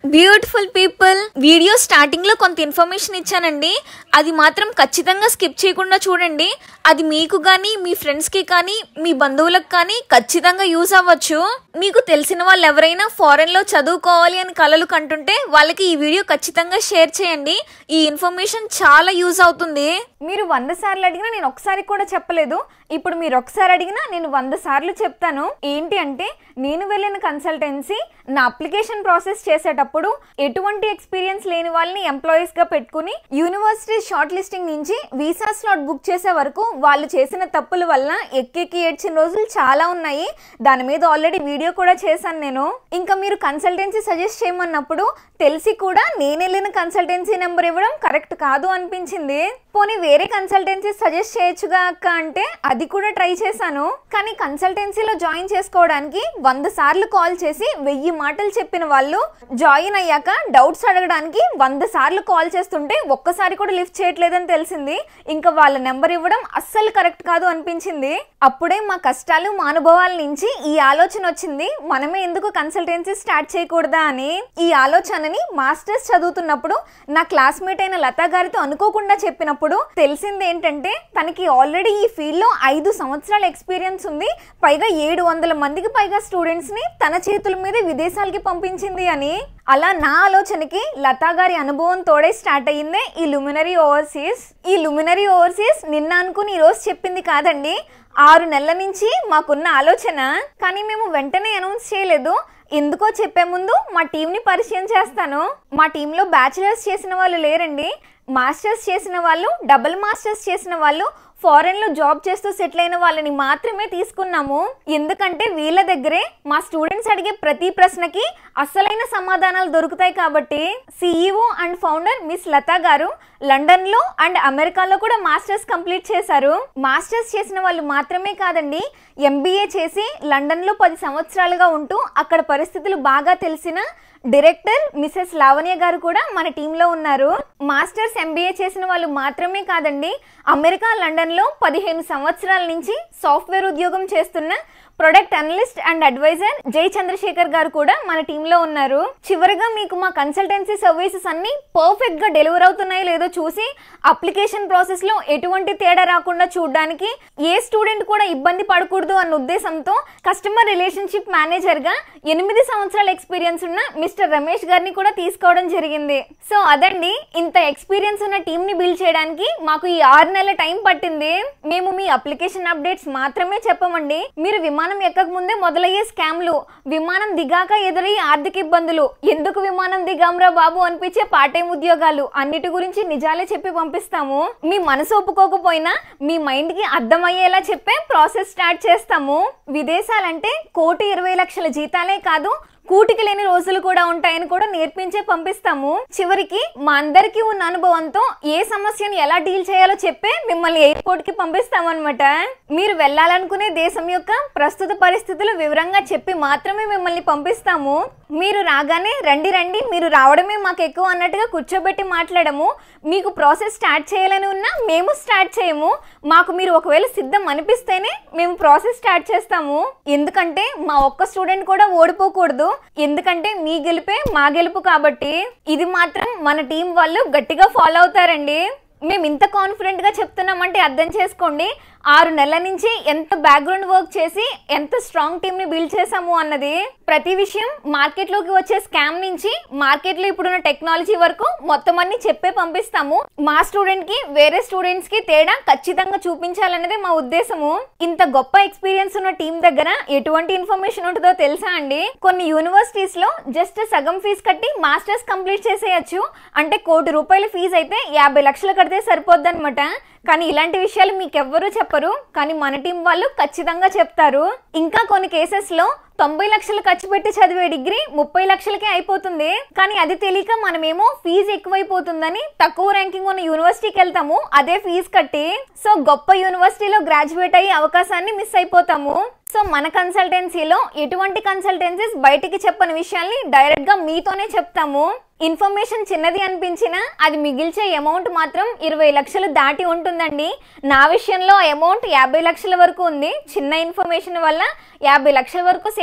Beautiful people video starting లో కొంత information ఇచ్చానండి అది మాత్రం ఖచ్చితంగా స్కిప్ చేయకుండా చూడండి అది మీకు కానీ మీ ఫ్రెండ్స్ కి కానీ మీ బంధువులకు కానీ ఖచ్చితంగా యూజ్ అవ్వచ్చు మీకు తెలిసిన వాళ్ళు ఎవరైనా ఫారెన్ లో చదువుకోవాలి అని కలలు కంటుంటే వాళ్ళకి ఈ వీడియో ఖచ్చితంగా షేర్ చేయండి ఈ ఇన్ఫర్మేషన్ చాలా యూజ్ అవుతుంది మీరు వంద సార్లు అడిగినా నేను ఒకసారి కూడా చెప్పలేదు ఇప్పుడు మీరు ఒకసారి అడిగినా నేను వంద సార్లు చెప్తాను ఏంటి అంటే నేను వెళ్ళిన కన్సల్టెన్సీ నా అప్లికేషన్ ప్రాసెస్ చేసేటప్పుడు ఎటువంటి ఎక్స్పీరియన్స్ లేని వాళ్ళని ఎంప్లాయీస్ గా పెట్టుకుని యూనివర్సిటీ షార్ట్ లిస్టింగ్ నుంచి వీసా స్లాట్ బుక్ చేసే వరకు వాళ్ళు చేసిన తప్పుల వల్ల ఎక్కెక్కి ఏడ్చిన రోజులు చాలా ఉన్నాయి దాని మీద ఆల్రెడీ వీడియో కూడా చేశాను నేను ఇంకా మీరు కన్సల్టెన్సీ సజెస్ట్ చేయమన్నప్పుడు తెలిసి కూడా నేను వెళ్ళిన కన్సల్టెన్సీ నెంబర్ ఇవ్వడం కరెక్ట్ కాదు అనిపించింది పోనీ వేరే కన్సల్టెన్సీ సజెస్ట్ చేయొచ్చుగా అక్క అంటే అది కూడా ట్రై చేశాను కానీ కన్సల్టెన్సీలో జాయిన్ చేసుకోవడానికి వంద సార్లు కాల్ చేసి వెయ్యి మాటలు చెప్పిన వాళ్ళు జాయిన్ అయ్యాక డౌట్స్ అడగడానికి వంద సార్లు కాల్ చేస్తుంటే ఒక్కసారి కూడా లిఫ్ట్ చేయట్లేదని తెలిసింది ఇంకా వాళ్ళ నెంబర్ ఇవ్వడం అస్సలు కరెక్ట్ కాదు అనిపించింది అప్పుడే మా కష్టాలు మా అనుభవాల నుంచి ఈ ఆలోచన వచ్చింది మనమే ఎందుకు కన్సల్టెన్సీ స్టార్ట్ చేయకూడదా అని ఈ ఆలోచనని మాస్టర్స్ చదువుతున్నప్పుడు నా క్లాస్మేట్ అయిన లతా గారితో అనుకోకుండా చెప్పినప్పుడు తెలిసింది ఏంటంటే తనకి ఆల్రెడీ ఈ ఫీల్డ్ లో ఐదు సంవత్సరాల ఎక్స్పీరియన్స్ ఉంది పైగా ఏడు వందల మందికి పైగా స్టూడెంట్స్ ని తన చేతుల మీద విదేశాలకి పంపించింది అని అలా నా ఆలోచనకి లతా గారి అనుభవం తోడే స్టార్ట్ అయ్యిందే ఈ లుమినరీ ఓవర్సీస్ ఈ లుమినరీ ఓవర్సీస్ నిన్న అనుకుని ఈ రోజు చెప్పింది కాదండి ఆరు నెలల నుంచి మాకున్న ఆలోచన కానీ మేము వెంటనే అనౌన్స్ చేయలేదు ఎందుకో చెప్పే ముందు మా టీంని పరిచయం చేస్తాను మా టీంలో బ్యాచిలర్స్ చేసిన వాళ్ళు లేరండి మాస్టర్స్ చేసిన వాళ్ళు డబుల్ మాస్టర్స్ చేసిన వాళ్ళు ఫారెన్ లో జాబ్ చేస్తూ సెటిల్ అయిన వాళ్ళని మాత్రమే తీసుకున్నాము ఎందుకంటే వీళ్ళ దగ్గరే మా స్టూడెంట్స్ అడిగే ప్రతి ప్రశ్నకి అసలైన సమాధానాలు దొరుకుతాయి కాబట్టి CEO and founder miss Latha garu London లో అండ్ అమెరికాలో కూడా మాస్టర్స్ కంప్లీట్ చేశారు మాస్టర్స్ చేసిన వాళ్ళు మాత్రమే కాదండి ఎంబీఏ చేసి లండన్ లో పది సంవత్సరాలుగా ఉంటూ అక్కడ పరిస్థితులు బాగా తెలిసిన డైరెక్టర్ మిసెస్ లావణ్య గారు కూడా మన టీంలో ఉన్నారు మాస్టర్స్ ఎంబీఏ చేసిన వాళ్ళు మాత్రమే కాదండి అమెరికా లండన్లో పదిహేను సంవత్సరాల నుంచి సాఫ్ట్వేర్ ఉద్యోగం చేస్తున్న ప్రొడక్ట్ అనలిస్ట్ అండ్ అడ్వైజర్ జై చంద్రశేఖర్ గారు కూడా మన టీంలో ఉన్నారు చివరిగా మీకు మా కన్సల్టెన్సీ సర్వీసెస్ అన్ని పర్ఫెక్ట్ గా డెలివర్ అవుతున్నాయో లేదో చూసి అప్లికేషన్ ప్రాసెస్ లో ఎటువంటి తేడా రాకుండా చూడడానికి ఏ స్టూడెంట్ కూడా ఇబ్బంది పడకూడదు అన్న ఉద్దేశంతో కస్టమర్ రిలేషన్షిప్ మేనేజర్ గా ఎనిమిది సంవత్సరాల ఎక్స్పీరియన్స్ ఉన్న మిస్టర్ రమేష్ గారిని కూడా తీసుకోవడం జరిగింది సో అదండి ఇంత ఎక్స్పీరియన్స్ ఉన్న టీం ని బిల్డ్ చేయడానికి మాకు ఈ ఆరు నెలల టైం పట్టింది మేము మీ అప్లికేషన్ అప్డేట్స్ మాత్రమే చెప్పమండి మీరు విమానం ఎక్కక ముందే మొదలయ్యే స్కామ్లు విమానం దిగాక ఎదురయ్యే ఆర్థిక ఇబ్బందులు ఎందుకు విమానం దిగాంరా బాబు అనిపించే పార్ట్ టైం ఉద్యోగాలు అన్నిటి గురించి నిజాలే చెప్పి పంపిస్తాము మీ మనసు ఒప్పుకోకపోయినా మీ మైండ్ కి అర్థమయ్యేలా చెప్పే ప్రాసెస్ స్టార్ట్ చేస్తాము విదేశాలంటే కోటి ఇరవై లక్షల జీతాలే కాదు కూటికి లేని రోజులు కూడా ఉంటాయని కూడా నేర్పించే పంపిస్తాము చివరికి మా అందరికీ ఉన్న అనుభవంతో ఏ సమస్యను ఎలా డీల్ చేయాలో చెప్పే మిమ్మల్ని ఎయిర్పోర్ట్ కి పంపిస్తామన్నమాట మీరు వెళ్ళాలనుకునే దేశం యొక్క ప్రస్తుత పరిస్థితులు వివరంగా చెప్పి మాత్రమే మిమ్మల్ని పంపిస్తాము మీరు రాగానే రండి రండి మీరు రావడమే మాకు ఎక్కువ అన్నట్టుగా కూర్చోబెట్టి మాట్లాడము మీకు ప్రాసెస్ స్టార్ట్ చేయాలని ఉన్నా మేము స్టార్ట్ చేయము మాకు మీరు ఒకవేళ సిద్ధం అనిపిస్తేనే మేము ప్రాసెస్ స్టార్ట్ చేస్తాము ఎందుకంటే మా ఒక్క స్టూడెంట్ కూడా ఓడిపోకూడదు ఎందుకంటే మీ గెలిపే మా గెలుపు కాబట్టి ఇది మాత్రం మన టీం వాళ్ళు గట్టిగా ఫాలో అవుతారండి మేము ఇంత కాన్ఫిడెంట్ గా చెప్తున్నామంటే అర్థం చేసుకోండి ఆరు నెలల నుంచి ఎంత బ్యాక్గ్రౌండ్ వర్క్ చేసి ఎంత స్ట్రాంగ్ టీమ్ ని బిల్డ్ చేసాము అన్నది ప్రతి విషయం మార్కెట్ లోకి వచ్చే స్కామ్ నుంచి మార్కెట్ లో ఇప్పుడున్న టెక్నాలజీ వరకు మొత్తం అన్ని చెప్పే పంపిస్తాము మా స్టూడెంట్ కి వేరే స్టూడెంట్స్ కి తేడా ఖచ్చితంగా చూపించాలన్నదే మా ఉద్దేశము ఇంత గొప్ప ఎక్స్పీరియన్స్ ఉన్న టీం దగ్గర ఎటువంటి ఇన్ఫర్మేషన్ ఉంటుందో తెలుసా అండి కొన్ని యూనివర్సిటీస్ లో జస్ట్ సగం ఫీజు కట్టి మాస్టర్స్ కంప్లీట్ చేసేయచ్చు అంటే కోటి రూపాయల ఫీజు అయితే యాభై లక్షలు కడితే సరిపోద్ది అనమాట కానీ ఇలాంటి విషయాలు మీకు ఎవ్వరూ చెప్పరు కానీ మన టీం వాళ్ళు ఖచ్చితంగా చెప్తారు ఇంకా కొన్ని కేసెస్ లో తొంభై లక్షలు ఖర్చు పెట్టి చదివే డిగ్రీ ముప్పై లక్షలకే అయిపోతుంది కానీ అది తెలియక మనమేమో ఫీజు ఎక్కువైపోతుందని తక్కువ ర్యాంకింగ్ ఉన్న యూనివర్సిటీకి వెళ్తాము అదే ఫీజు కట్టి సో గొప్ప యూనివర్సిటీలో గ్రాడ్యుయేట్ అయ్యే అవకాశాన్ని మిస్ అయిపోతాము సో మన కన్సల్టెన్సీలో ఎటువంటి కన్సల్టెన్సీస్ బయటికి చెప్పని విషయాల్ని డైరెక్ట్ గా మీతోనే చెప్తాము ఇన్ఫర్మేషన్ చిన్నది అనిపించినా అది మిగిల్చే అమౌంట్ మాత్రం ఇరవై లక్షలు దాటి ఉంటుందండి నా విషయంలో అమౌంట్ యాభై లక్షల వరకు ఉంది చిన్న ఇన్ఫర్మేషన్ వల్ల యాభై లక్షల వరకు సేవ్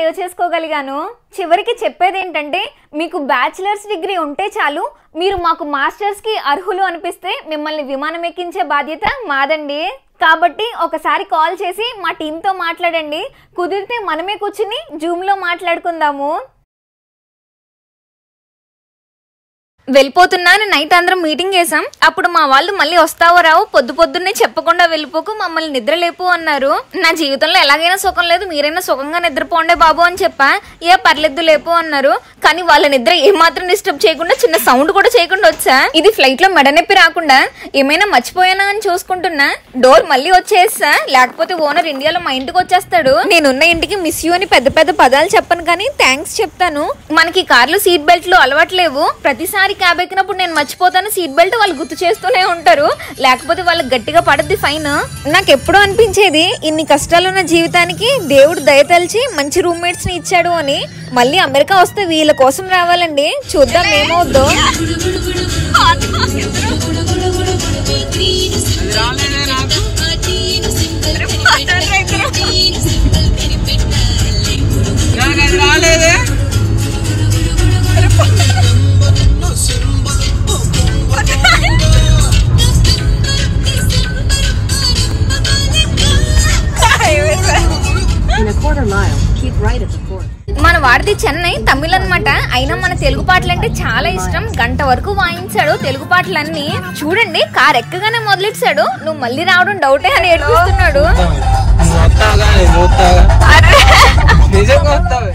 సేవ్ చేసుకోగలిగాను చివరికి చెప్పేది ఏంటంటే మీకు బ్యాచిలర్స్ డిగ్రీ ఉంటే చాలు మీరు మాకు మాస్టర్స్కి అర్హులు అనిపిస్తే మిమ్మల్ని విమానం ఎక్కించే బాధ్యత మాదండి కాబట్టి ఒకసారి కాల్ చేసి మా టీంతో మాట్లాడండి కుదిరితే మనమే కూర్చుని జూమ్లో మాట్లాడుకుందాము వెళ్ళిపోతున్నాను నైట్ అందరం మీటింగ్ చేసాం అప్పుడు మా వాళ్ళు మళ్ళీ వస్తావో రావు పొద్దు పొద్దున్నే చెప్పకుండా వెళ్ళిపోకు మమ్మల్ని నిద్రలేపు అన్నారు నా జీవితంలో ఎలాగైనా సుఖం లేదు మీరైనా సుఖంగా నిద్రపోండే బాబు అని చెప్పా ఏ పర్లేదు లేపు అన్నారు కానీ వాళ్ళ నిద్ర ఏమాత్రం డిస్టర్బ్ చేయకుండా చిన్న సౌండ్ కూడా చేయకుండా వచ్చా ఇది ఫ్లైట్ లో మెడ నొప్పి రాకుండా ఏమైనా మర్చిపోయానా అని చూసుకుంటున్నా డోర్ మళ్ళీ వచ్చేస్తా లేకపోతే ఓనర్ ఇండియాలో మా ఇంటికి వచ్చేస్తాడు నేనున్న ఇంటికి మిస్ యూ అని పెద్ద పెద్ద పదాలు చెప్పను కానీ థ్యాంక్స్ చెప్తాను మనకి కార్లు సీట్ బెల్ట్లు అలవాట్లేవు ప్రతిసారి క్యాబ్ ఎక్కినప్పుడు నేను మర్చిపోతాను సీట్ బెల్ట్ వాళ్ళు గుర్తు చేస్తూనే ఉంటారు లేకపోతే వాళ్ళకి గట్టిగా పడద్ది ఫైన్ నాకు ఎప్పుడూ అనిపించేది ఇన్ని కష్టాలున్న జీవితానికి దేవుడు దయతలిచి మంచి రూమ్మేట్స్ ని ఇచ్చాడు అని మళ్ళీ అమెరికా వస్తే వీళ్ళ కోసం రావాలండి చూద్దాం ఏమవుద్దో నాకు అది రాలేదే In a quarter mile, keep right at the fort. మన వాడిది చెన్నై తమిళ్ అన్నమాట అయినా మన తెలుగు పాటలు అంటే చాలా ఇష్టం గంట వరకు వాయించాడు తెలుగు పాటలన్నీ చూడండి కార్ ఎక్కగానే మొదలెట్టాడు నువ్వు మళ్ళీ రావడం డౌటే అని ఏడుస్తున్నాడు నువ్వు వస్తావుగా నేను చూస్తావుగా నిజంగా వస్తావు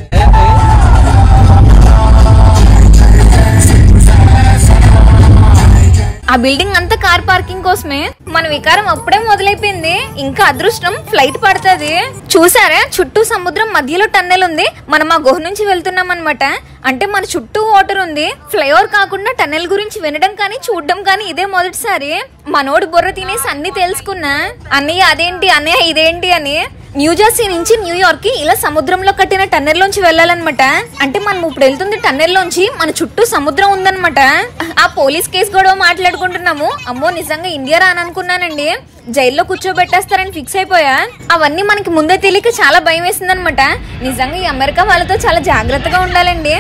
ఆ బిల్డింగ్ అంతా కార్ పార్కింగ్ కోసమే మన వికారం అప్పుడే మొదలైపోయింది ఇంకా అదృష్టం ఫ్లైట్ పడుతుంది చూసారా చుట్టూ సముద్రం మధ్యలో టన్నెల్ ఉంది మనం ఆ గుహ నుంచి వెళ్తున్నాం అనమాట అంటే మన చుట్టూ వాటర్ ఉంది ఫ్లైఓవర్ కాకుండా టన్నెల్ గురించి వినడం కానీ చూడడం కానీ ఇదే మొదటిసారి మనోడు బుర్ర తినేసి అన్ని తెలుసుకున్నా అన్నయ్య అదేంటి అన్నయ్య ఇదేంటి అని న్యూజెర్సీ నుంచి న్యూయార్క్ కి ఇలా సముద్రంలో కట్టిన టన్నెల్ లోంచి వెళ్ళాలన్నమాట అంటే మనం ఇప్పుడు వెళ్తుంది టన్నెల్ లోంచి మన చుట్టూ సముద్రం ఉందన్నమాట ఆ పోలీస్ కేసు గొడవ మాట్లాడుకుంటున్నాము అమ్మో నిజంగా ఇండియా రాననుకున్నానండి జైల్లో కూర్చోబెట్టేస్తారని ఫిక్స్ అయిపోయా అవన్నీ మనకి ముందే తెలియక చాలా భయం వేసిందనమాట నిజంగా ఈ అమెరికా వాళ్ళతో చాలా జాగ్రత్తగా ఉండాలండి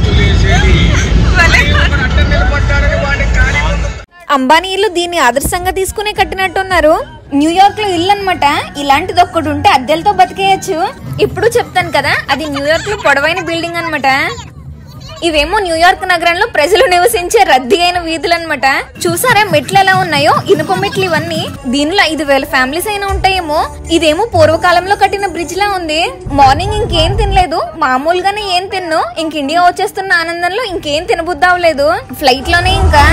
అంబానీ ఇల్లు దీన్ని ఆదర్శంగా తీసుకునే కట్టినట్టున్నారు న్యూయార్క్ లో ఇల్లు అనమాట ఇలాంటిది ఒక్కటి ఉంటే అద్దెలతో బతికేయచ్చు ఇప్పుడు చెప్తాను కదా అది న్యూయార్క్ లో పొడవైన బిల్డింగ్ అన్నమాట ఇవేమో న్యూయార్క్ నగరంలో ప్రజలు నివసించే రద్దీ అయిన వీధులు అనమాట చూసారా మెట్లు ఎలా ఉన్నాయో ఇనుప మెట్లు ఇవన్నీ దీనిలో ఐదు వేల ఫ్యామిలీస్ అయినా ఉంటాయేమో ఇదేమో పూర్వకాలంలో కట్టిన బ్రిడ్జ్ లా ఉంది మార్నింగ్ ఇంకేం తినలేదు మామూలుగానే ఏం తిన్ను ఇంక ఇండియా వచ్చేస్తున్న ఆనందంలో ఇంకేం తినబుద్ధి అవ్వలేదు ఫ్లైట్ లోనే ఇంకా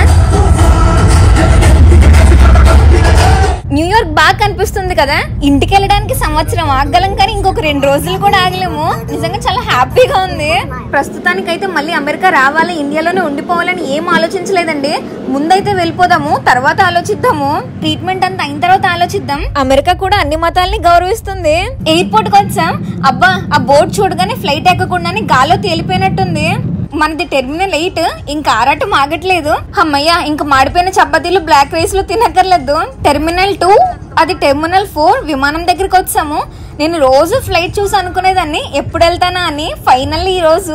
న్యూయార్క్ బాగా కనిపిస్తుంది కదా ఇంటికి వెళ్ళడానికి సంవత్సరం ఆగలం కానీ ఇంకొక రెండు రోజులు కూడా ఆగలేము నిజంగా చాలా హ్యాపీగా ఉంది ప్రస్తుతానికైతే మళ్ళీ అమెరికా రావాలి ఇండియాలోనే ఉండిపోవాలని ఏం ఆలోచించలేదండి ముందైతే వెళ్ళిపోదాము తర్వాత ఆలోచిద్దాము ట్రీట్మెంట్ అంతా అయిన తర్వాత ఆలోచిద్దాం అమెరికా కూడా అన్ని మతాల్ని గౌరవిస్తుంది ఎయిర్పోర్ట్ కి వచ్చాం అబ్బా ఆ బోర్డు చూడగానే ఫ్లైట్ ఎక్కకుండానే గాల్లో తేలిపోయినట్టుంది మనది టెర్మినల్ ఎయిట్ ఇంకా ఆరాటం ఆగట్లేదు అమ్మయ్య ఇంకా మాడిపోయిన చపాతీలు బ్లాక్ రైస్ లో తినక్కర్లేదు టెర్మినల్ టూ అది టెర్మినల్ ఫోర్ విమానం దగ్గరికి వచ్చాము నేను రోజు ఫ్లైట్ చూసి అనుకునేదాన్ని ఎప్పుడు వెళ్తానా అని ఫైనల్ ఈ రోజు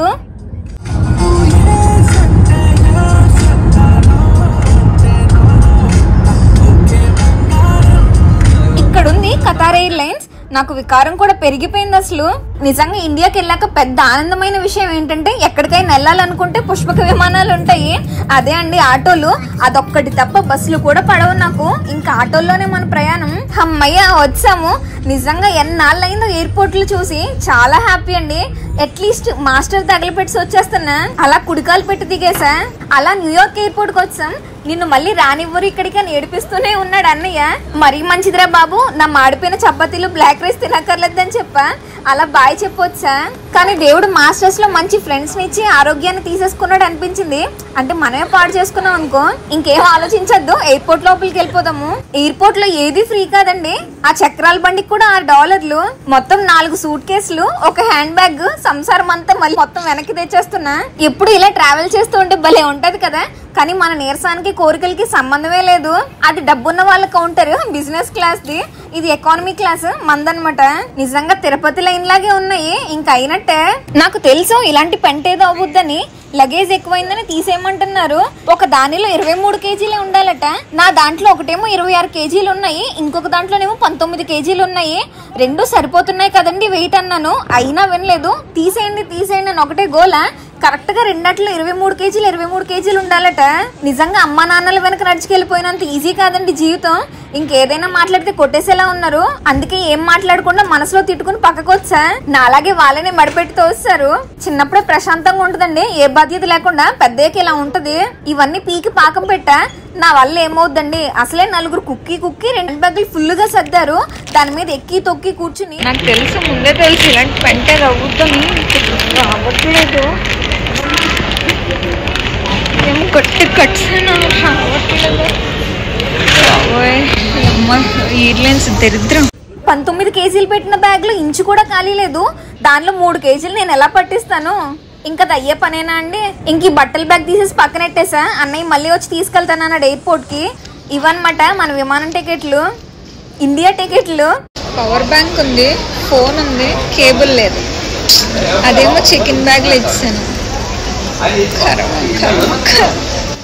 ఇక్కడుంది కతార్ ఎయిర్లైన్స్ నాకు వికారం కూడా పెరిగిపోయింది అసలు నిజంగా ఇండియాకి వెళ్ళాక పెద్ద ఆనందమైన విషయం ఏంటంటే ఎక్కడికైనా వెళ్ళాలనుకుంటే పుష్పక విమానాలు ఉంటాయి అదే అండి ఆటోలు అదొక్కటి తప్ప బస్సులు కూడా పడవు నాకు ఇంకా ఆటోల్లోనే మన ప్రయాణం అమ్మయ్య వచ్చాము నిజంగా ఎన్నాళ్ళైందో ఎయిర్పోర్ట్లు చూసి చాలా హ్యాపీ అండి అట్లీస్ట్ మాస్టర్ తగలపెట్టి వచ్చేస్తున్నా అలా కుడికాలు పెట్టి దిగేసా అలా న్యూయార్క్ ఎయిర్పోర్ట్ కి వచ్చాం నిన్ను మళ్ళీ రానివ్వరు ఇక్కడికి అని ఏడిపిస్తూనే ఉన్నాడు అన్నయ్య మరీ మంచిదిరా బాబు నా మాడిపోయిన చపాతీలు బ్లాక్ రైస్ తినక్కర్లేదని చెప్పా అలా బాయ్ చెప్పొచ్చా కానీ దేవుడు మాస్టర్స్ లో మంచి ఫ్రెండ్స్ ని ఇచ్చి ఆరోగ్యాన్ని తీసేసుకున్నాడు అనిపించింది అంటే మనమే పాడు చేసుకున్నాం అనుకో ఇంకేం ఆలోచించొద్దు ఎయిర్పోర్ట్ లోపలికి వెళ్ళిపోదాము ఎయిర్పోర్ట్ లో ఏది ఫ్రీ కాదండి ఆ చక్రాల బండికి కూడా ఆరు డాలర్లు మొత్తం నాలుగు సూట్ కేసులు ఒక హ్యాండ్ బ్యాగ్ సంసారం అంతా మళ్ళీ మొత్తం వెనక్కి తెచ్చేస్తున్నా ఎప్పుడు ఇలా ట్రావెల్ చేస్తూ ఉంటే భలే ఉంటది కదా కానీ మన నీరసానికి కోరికలకి సంబంధమే లేదు అది డబ్బున్న వాళ్ళ కౌంటర్ బిజినెస్ క్లాస్ ది ఇది ఎకానమీ క్లాస్ మందనమాట నిజంగా తిరుపతి లైన్ లాగే ఉన్నాయి ఇంకా అయినట్టే నాకు తెలుసు ఇలాంటి పెంట ఏదో అవుద్దని లగేజ్ ఎక్కువైందని తీసేయమంటున్నారు ఒక దానిలో ఇరవై మూడు కేజీలే ఉండాలట నా దాంట్లో ఒకటేమో ఇరవై ఆరు కేజీలు ఉన్నాయి ఇంకొక దాంట్లోనేమో పంతొమ్మిది కేజీలు ఉన్నాయి రెండు సరిపోతున్నాయి కదండి వెయిట్ అన్నాను అయినా వినలేదు తీసేయండి తీసేయండి అని ఒకటే గోల కరెక్ట్ గా రెండట్లో ఇరవై మూడు కేజీలు ఇరవై మూడు కేజీలు ఉండాలట నిజంగా అమ్మా నాన్నల వెనక నడుచుకెళ్ళిపోయినంత ఈజీ కాదండి జీవితం ఇంకేదైనా మాట్లాడితే కొట్టేసేలా ఉన్నారు అందుకే ఏం మాట్లాడకుండా మనసులో తిట్టుకుని పక్కకు వచ్చా నాలాగే వాళ్ళనే మడిపెట్టి తోస్తారు చిన్నప్పుడే ప్రశాంతంగా ఉంటుందండి ఏ బాధ్యత లేకుండా పెద్దయ్యకి ఇలా ఉంటది ఇవన్నీ పీకి పాకం పెట్టా నా వల్ల ఏమవుద్దండి అసలే నలుగురు కుక్కి కుక్కి రెండు బ్యాగులు ఫుల్ గా సర్దారు దాని మీద ఎక్కి తొక్కి కూర్చుని నాకు తెలుసు ముందే తెలుసు ఇలాంటి పెంట అవుద్దని రావట్లేదు ఏం గట్టి కట్టాను రావట్లేదు బాబోయ్, అమ్మ ఈర్లెన్స్ దరిద్రం పంతొమ్మిది కేజీలు పెట్టిన బ్యాగ్ లో ఇంచు కూడా ఖాళీ లేదు దానిలో మూడు కేజీలు నేను ఎలా పట్టిస్తాను ఇంకా అది అయ్యే పనేనా అండి ఇంక ఈ బట్టల బ్యాగ్ తీసేసి పక్కనెట్టేసా అన్నయ్య మళ్ళీ వచ్చి తీసుకెళ్తాను అన్నాడు ఎయిర్పోర్ట్ కి ఇవన్నమాట మన విమానం టికెట్లు ఇండియా టికెట్లు పవర్ బ్యాంక్ ఉంది ఫోన్ ఉంది కేబుల్ లేదు అదేమో చికెన్ బ్యాగ్లో ఇచ్చాను కర్మ, కర్మ, కర్మ.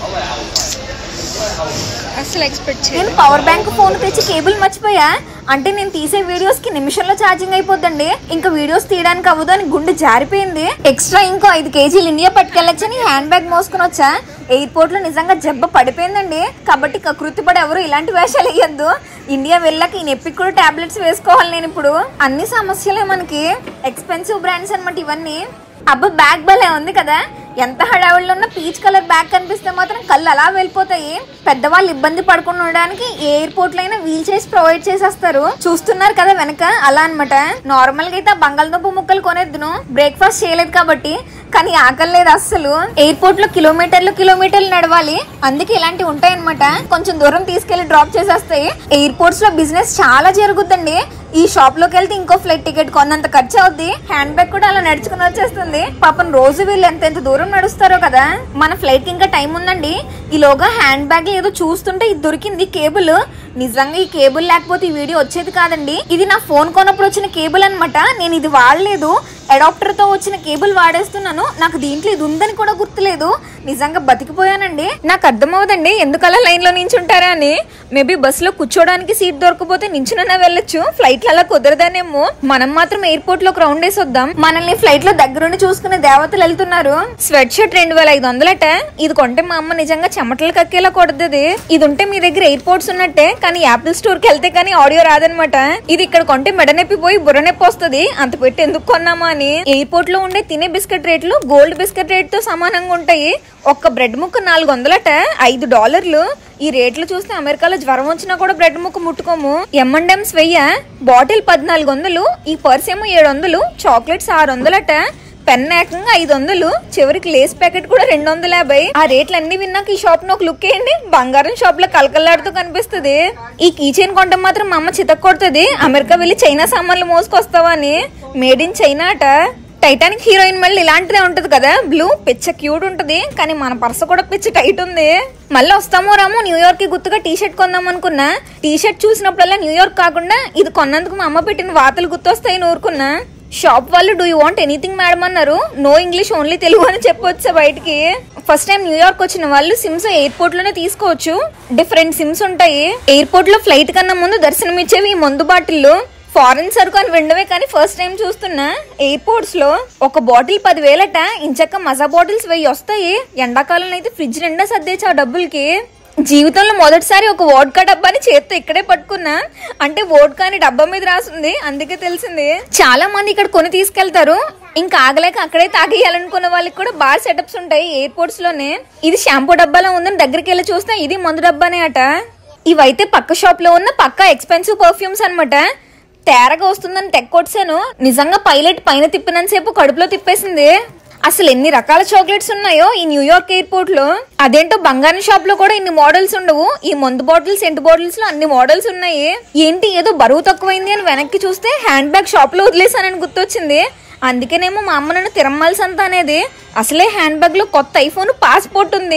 అసలు ఎక్స్పెక్ట్ చేయలేదు నేను పవర్ బ్యాంక్ ఫోన్ తెచ్చి కేబుల్ మర్చిపోయా అంటే నేను తీసే వీడియోస్ కి నిమిషంలో ఛార్జింగ్ అయిపోద్దండి ఇంకా వీడియోస్ తీయడానికి అవ్వదు అని గుండె జారిపోయింది ఎక్స్ట్రా ఇంకో ఐదు కేజీలు ఇండియా పట్టుకెళ్ళొచ్చని హ్యాండ్ బ్యాగ్ మోసుకుని వచ్చా ఎయిర్పోర్ట్ లో నిజంగా జబ్బ పడిపోయిందండి కాబట్టి కకృతి పడి ఎవరు ఇలాంటి వేషాలు వేయద్దు ఇండియా వెళ్ళాక ఈ నొప్పికి కూడా టాబ్లెట్స్ వేసుకోవాలి నేను ఇప్పుడు అన్ని సమస్యలే మనకి ఎక్స్పెన్సివ్ బ్రాండ్స్ అన్నమాట ఇవన్నీ అబ్బా బ్యాగ్ భలే ఉంది కదా ఎంత హడావిడిలో ఉన్న పీచ్ కలర్ బ్యాగ్ కనిపిస్తే మాత్రం కళ్ళు అలా వెళ్ళిపోతాయి పెద్దవాళ్ళు ఇబ్బంది పడకుండా ఉండడానికి ఏ ఎయిర్పోర్ట్ లో అయినా వీల్ చైర్స్ ప్రొవైడ్ చేసేస్తారు చూస్తున్నారు కదా వెనక అలా అన్నమాట నార్మల్ గా అయితే ఆ బంగాళదుంప ముక్కలు కొనేద్దును బ్రేక్ఫాస్ట్ చేయలేదు కాబట్టి కానీ ఆకలి లేదు అస్సలు ఎయిర్పోర్ట్ లో కిలోమీటర్లు కిలోమీటర్లు నడవాలి అందుకే ఇలాంటివి ఉంటాయన్నమాట కొంచెం దూరం తీసుకెళ్లి డ్రాప్ చేసేస్తాయి ఎయిర్పోర్ట్స్ లో బిజినెస్ చాలా జరుగుతుందండి ఈ షాప్ లోకి వెళ్తే ఇంకో ఫ్లైట్ టికెట్ కొన్నంత ఖర్చు అవుద్ది హ్యాండ్ బ్యాగ్ కూడా అలా నడుచుకుని వచ్చేస్తుంది పాపం రోజు వీళ్ళు ఎంత ఎంత దూరం నడుస్తారో కదా మన ఫ్లైట్ కి ఇంకా టైం ఉందండి ఈలోగా హ్యాండ్ బ్యాగ్ ఏదో చూస్తుంటే ఇది దొరికింది కేబుల్ నిజంగా ఈ కేబుల్ లేకపోతే ఈ వీడియో వచ్చేది కాదండి ఇది నా ఫోన్ కొన్నప్పుడు వచ్చిన కేబుల్ అన్నమాట నేను ఇది వాడలేదు అడాప్టర్ తో వచ్చిన కేబుల్ వాడేస్తున్నాను నాకు దీంట్లో ఇది ఉందని కూడా గుర్తులేదు నిజంగా బతికిపోయానండి నాకు అర్థమవుదండి ఎందుకు అలా లైన్ లో నించుంటారా అని మేబీ బస్ లో కూర్చోడానికి సీట్ దొరకపోతే నించునన్నా వెళ్ళొచ్చు ఫ్లైట్ అలా కుదరదానేమో మనం మాత్రం ఎయిర్పోర్ట్ లో గ్రౌండ్ వేసి వద్దాం మనల్ని ఫ్లైట్ లో దగ్గరుండి చూసుకునే దేవతలు వెళ్తున్నారు స్వెట్ షర్ట్ రెండు వేల ఐదు వందలట ఇది కొంటే మా అమ్మ నిజంగా చెమటలు కక్కేలా కొడుతుంది ఇది ఉంటే మీ దగ్గర ఎయిర్పోర్ట్స్ ఉన్నట్టే కానీ యాపిల్ స్టోర్ కి వెళ్తే కానీ ఆడియో రాదనమాట ఇది ఇక్కడ కొంటే మెడనొప్పి పోయి బుర్ర నొప్పి వస్తుంది అంత పెట్టి ఎందుకు కొన్నామా అని ఎయిర్పోర్ట్ లో ఉండే తినే బిస్కెట్ రేట్లు గోల్డ్ బిస్కెట్ రేట్ తో సమానంగా ఉంటాయి ఒక్క బ్రెడ్ ముక్క నాలుగు వందలట ఐదు డాలర్లు ఈ రేట్లు చూస్తే అమెరికాలో జ్వరం వచ్చినా కూడా బ్రెడ్ ముక్క ముట్టుకోము ఎమ్మండెమ్స్ వెయ్య బాటిల్ పద్నాలుగు వందలు ఈ పర్స్ ఏమో ఏడు వందలు చాక్లెట్స్ ఆరు వందలట పెన్ ఏకంగా ఐదు వందలు చివరికి లేస్ ప్యాకెట్ కూడా రెండు వందల యాభై ఆ రేట్లు అన్ని విన్నాక ఈ షాప్ ను ఒక లుక్ వేయండి బంగారం షాప్ లో కలకల్లాడుతూ కనిపిస్తుంది ఈ కీ చైన్ కొంటే మాత్రం మా అమ్మ చితక్ కొడుతుంది అమెరికా వెళ్ళి చైనా సామాన్లు మోసుకొస్తావా అని మేడ్ ఇన్ చైనా అట టైటానిక్ హీరోయిన్ మళ్ళీ ఇలాంటిదే ఉంటది కదా బ్లూ పిచ్చ క్యూట్ ఉంటది కానీ మన పర్స కూడా పిచ్చ టైట్ ఉంది మళ్ళీ వస్తామో రామో న్యూయార్క్ కి గుర్తుగా టీ షర్ట్ కొందాం అనుకున్నా టీ షర్ట్ చూసినప్పుడల్లా న్యూయార్క్ కాకుండా ఇది కొన్నందుకు మా అమ్మ పెట్టిన వాతలు గుర్తొస్తాయని ఊరుకున్నా షాప్ వాళ్ళు do you want anything madam అన్నారు నో ఇంగ్లీష్ ఓన్లీ తెలుగు అని చెప్పొచ్చా బయటికి ఫస్ట్ టైం న్యూయార్క్ వచ్చిన వాళ్ళు సిమ్స్ ఎయిర్పోర్ట్ లోనే తీసుకోవచ్చు డిఫరెంట్ సిమ్స్ ఉంటాయి ఎయిర్పోర్ట్ లో ఫ్లైట్ కన్నా ముందు దర్శనం ఇచ్చేవి ఈ మందు బాటిల్లు ఫారెన్ సరుకు అని వినడమే కానీ ఫస్ట్ టైం చూస్తున్నా ఎయిర్పోర్ట్స్ లో ఒక బాటిల్ పదివేలట ఇంచక్క మజా బాటిల్స్ వెయ్యి వస్తాయి ఎండాకాలంలో అయితే ఫ్రిడ్జ్ నిండా సర్దేచ్చు ఆ డబ్బులకి జీవితంలో మొదటిసారి ఒక వోడ్కా డబ్బాని చేత్తో ఇక్కడే పట్టుకున్నా అంటే వోడ్కా అని డబ్బా మీద రాసింది అందుకే తెలిసింది చాలా మంది ఇక్కడ కొని తీసుకెళ్తారు ఇంకా ఆగలేక అక్కడే తాగేయాలనుకున్న వాళ్ళకి కూడా బార్ సెటప్స్ ఉంటాయి ఎయిర్పోర్ట్స్ లోనే ఇది షాంపూ డబ్బాలో ఉందని దగ్గరికి వెళ్ళి చూస్తే ఇది మందు డబ్బానే అట ఇవైతే పక్క షాప్ లో ఉన్న పక్క ఎక్స్పెన్సివ్ పర్ఫ్యూమ్స్ అన్నమాట తేరగా వస్తుందని తెక్కొట్టాను నిజంగా పైలట్ పైన తిప్పినంతసేపు కడుపులో తిప్పేసింది అసలు ఎన్ని రకాల చాక్లెట్స్ ఉన్నాయో ఈ న్యూయార్క్ ఎయిర్పోర్ట్ లో అదేంటో బంగారం షాప్ లో కూడా ఇన్ని మోడల్స్ ఉండవు ఈ మందు బాటిల్స్ ఎంటు బాటిల్స్ లో అన్ని మోడల్స్ ఉన్నాయి ఏంటి ఏదో బరువు తక్కువైంది అని వెనక్కి చూస్తే హ్యాండ్ బ్యాగ్ షాప్ లో వదిలేసానని గుర్తొచ్చింది అందుకేనేమో మా అమ్మ నన్ను తిరమ్మల్స్ అంతా అనేది అసలే హ్యాండ్ బ్యాగ్ లో కొత్త ఐఫోన్ పాస్పోర్ట్ ఉంది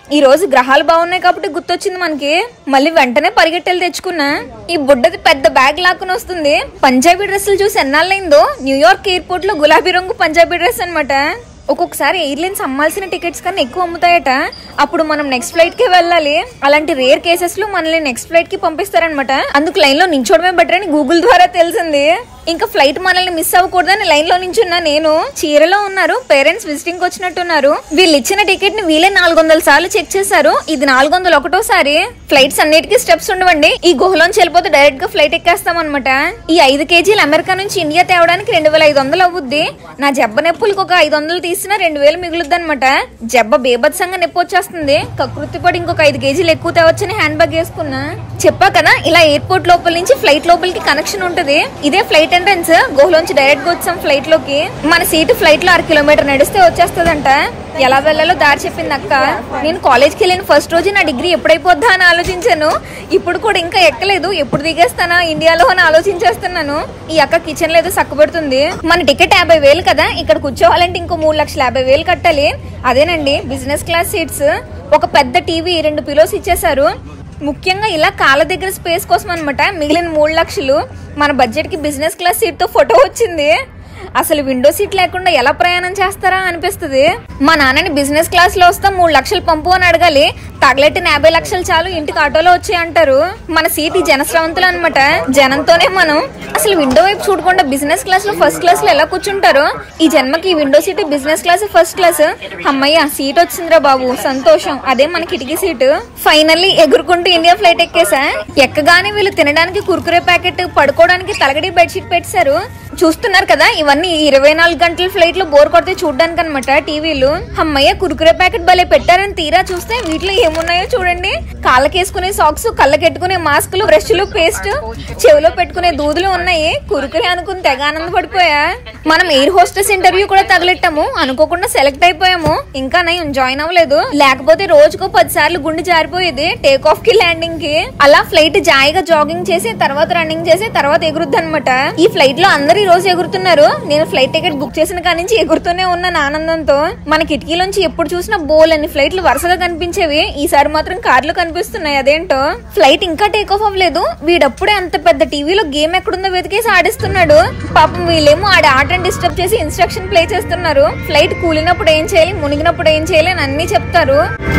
ఈ రోజు గ్రహాలు బాగున్నాయి కాబట్టి గుర్తొచ్చింది మనకి మళ్ళీ వెంటనే పరిగెట్టెలు తెచ్చుకున్నా ఈ బుడ్డది పెద్ద బ్యాగ్ లాక్కుని వస్తుంది పంజాబీ డ్రెస్సులు చూసి ఎన్నాళ్ళైందో న్యూయార్క్ ఎయిర్పోర్ట్ లో గులాబీ రంగు పంజాబీ డ్రెస్ అన్నమాట ఒక్కొక్కసారి ఎయిర్లైన్స్ అమ్మాల్సిన టికెట్స్ కన్నా ఎక్కువ అమ్ముతాయట అప్పుడు మనం నెక్స్ట్ ఫ్లైట్ కి వెళ్ళాలి అలాంటి రేర్ కేసెస్ లో మనల్ని నెక్స్ట్ ఫ్లైట్ కి పంపిస్తారనమాట అందుకు లైన్ లో నించోడమే బెటర్ అని గూగుల్ ద్వారా తెలిసింది ఇంకా ఫ్లైట్ మనల్ని మిస్ అవ్వకూడదని లైన్ లో నించున్నా నేను చీరలో ఉన్నారు పేరెంట్స్ విజిటింగ్ వచ్చినట్టున్నారు వీళ్ళు ఇచ్చిన టికెట్ ని వీలే నాలుగు వందల సార్లు చెక్ చేశారు ఇది నాలుగు వందల ఒకటోసారి ఫ్లైట్స్ అన్నిటికీ స్టెప్స్ ఉండవండి ఈ గుహలోంచి వెళ్ళిపోతే డైరెక్ట్ గా ఫ్లైట్ ఎక్కేస్తాం అనమాట ఈ ఐదు కేజీలు అమెరికా నుంచి ఇండియా తేవడానికి రెండు వేల ఐదు వందలు అవుద్ది నా జబ్బ నొప్పులకు ఒక ఐదు వందలు తీసినా రెండు వేలు మిగులుద్ది అనమాట జబ్బ బేబత్సంగా నొప్పి వచ్చేస్తుంది కకృతి పడి ఇంకొక ఐదు కేజీలు ఎక్కువ తేవచ్చని హ్యాండ్ బ్యాగ్ వేసుకున్నా చెప్పా కదా ఇలా ఎయిర్పోర్ట్ లోపల నుంచి ఫ్లైట్ లోపలికి కనెక్షన్ ఉంటది ఇదే ఫ్లైట్ ఎంట్రన్స్ గుహలోంచి డైరెక్ట్ గా వచ్చాం ఫ్లైట్ లోకి మన సీటు ఫ్లైట్ లో అర కిలోమీటర్ నడిస్తే వచ్చేస్తదంట ఎలా వెళ్ళాలో దారి చెప్పింది అక్క నేను కాలేజ్కి వెళ్ళిన ఫస్ట్ రోజు నా డిగ్రీ ఎప్పుడైపోద్దా అని ఆలోచించాను ఇప్పుడు కూడా ఇంకా ఎక్కలేదు ఎప్పుడు దిగేస్తానా ఇండియాలో అని ఆలోచించేస్తున్నాను ఈ అక్క కిచెన్ లో ఏదో సక్కబడుతుంది మన టికెట్ యాభై వేలు కదా ఇక్కడ కూర్చోవాలంటే ఇంకో మూడు లక్షల యాభై వేలు కట్టాలి అదేనండి బిజినెస్ క్లాస్ సీట్స్ ఒక పెద్ద టీవీ రెండు పిలోస్ ఇచ్చేసారు ముఖ్యంగా ఇలా కాళ్ళ దగ్గర స్పేస్ కోసం అనమాట మిగిలిన మూడు లక్షలు మన బడ్జెట్ కి బిజినెస్ క్లాస్ సీట్ తో ఫోటో వచ్చింది అసలు విండో సీట్ లేకుండా ఎలా ప్రయాణం చేస్తారా అనిపిస్తుంది మా నాన్నని బిజినెస్ క్లాస్ లో వస్తా మూడు లక్షలు పంపు అని అడగాలి తగలెట్టిన యాభై లక్షలు చాలు ఇంటికి ఆటోలో వచ్చాయి అంటారు మన సీట్ ఈ జనస్రవంతులు అనమాట జనంతోనే మనం అసలు విండో వైపు చూడకుండా బిజినెస్ క్లాస్ లో ఫస్ట్ క్లాస్ లో ఎలా కూర్చుంటారు ఈ జన్మకి ఈ window seat business class first class అమ్మయ్య సీట్ వచ్చిందిరా బాబు సంతోషం అదే మన కిటికీ సీటు ఫైనల్లీ ఎగురుకుంటూ ఇండియా ఫ్లైట్ ఎక్కేసా ఎక్కగానే వీళ్ళు తినడానికి కుర్కురే ప్యాకెట్ పడుకోవడానికి తలగడి బెడ్షీట్ పెట్టారు చూస్తున్నారు కదా ఇవన్నీ ఇరవై నాలుగు గంటల ఫ్లైట్ లో బోర్ కొడితే చూడడానికి అనమాట టీవీలు అమ్మయ్య కురుకురే ప్యాకెట్ భలే పెట్టారని తీరా చూస్తే వీటిలో ఏమున్నాయో చూడండి కాళ్ళకేసుకునే సాక్స్ కళ్ళకెట్టుకునే మాస్కులు బ్రష్లు పేస్ట్ చెవిలో పెట్టుకునే దూదులు ఉన్నాయి కురుకురే అనుకుని తెగ ఆనందపడిపోయా మనం ఎయిర్ హోస్టెస్ ఇంటర్వ్యూ కూడా తగలెట్టాము అనుకోకుండా సెలెక్ట్ అయిపోయాము ఇంకా నయం జాయిన్ అవ్వలేదు లేకపోతే రోజుకో పది సార్లు గుండె జారిపోయేది టేక్ ఆఫ్ కి ల్యాండింగ్ కి అలా ఫ్లైట్ జాయిగా జాగింగ్ చేసి తర్వాత రన్నింగ్ చేసి తర్వాత ఎగురుద్ది అనమాట ఈ ఫ్లైట్ లో అందరు ఈ రోజు ఎగురుతున్నారు నేను ఫ్లైట్ టికెట్ బుక్ చేసిన కాడి నుంచి ఎగురుతూనే ఉన్నాను ఆనందంతో మన కిటికీలోంచి ఎప్పుడు చూసినా బోల్ అని ఫ్లైట్లు వరుసగా కనిపించేవి ఈసారి మాత్రం కార్లు కనిపిస్తున్నాయి అదేంటో ఫ్లైట్ ఇంకా టేక్ ఆఫ్ అవ్వలేదు వీడప్పుడే అంత పెద్ద టీవీలో గేమ్ ఎక్కడుందో వెతికేసి ఆడిస్తున్నాడు పాపం వీళ్ళేమో ఆడ ఆటని డిస్టర్బ్ చేసి ఇన్స్ట్రక్షన్ ప్లే చేస్తున్నారు ఫ్లైట్ కూలినప్పుడు ఏం చేయాలి మునిగినప్పుడు ఏం చేయాలి అని అన్ని చెప్తారు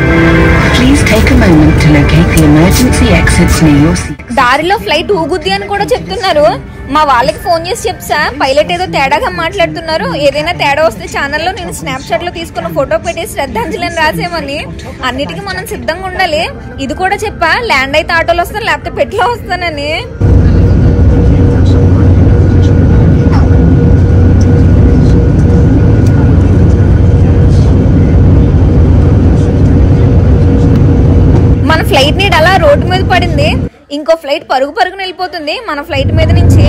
Please take a moment to locate the emergency exits near your seat. దారిలో ఫ్లైట్ ఊగుద్ది అని కూడా చెప్తున్నారు మా వాళ్ళకి ఫోన్ చేసి చెప్సా పైలట్ ఏదో తేడాగా మాట్లాడుతున్నారు ఏదైనా తేడా వస్తే ఛానల్లో నేను స్నాప్ లో తీసుకున్న ఫోటో పెట్టి శ్రద్ధాంజలి అని రాసేమని అన్నిటికీ మనం సిద్ధంగా ఉండాలి ఇది కూడా చెప్పా ల్యాండ్ అయితే ఆటోలో వస్తాను లేకపోతే పెట్లో వస్తానని మన ఫ్లైట్ నీడ్ అలా రోడ్డు మీద పడింది ఇంకో ఫ్లైట్ పరుగు పరుగున వెళ్ళిపోతుంది మన ఫ్లైట్ మీద నుంచి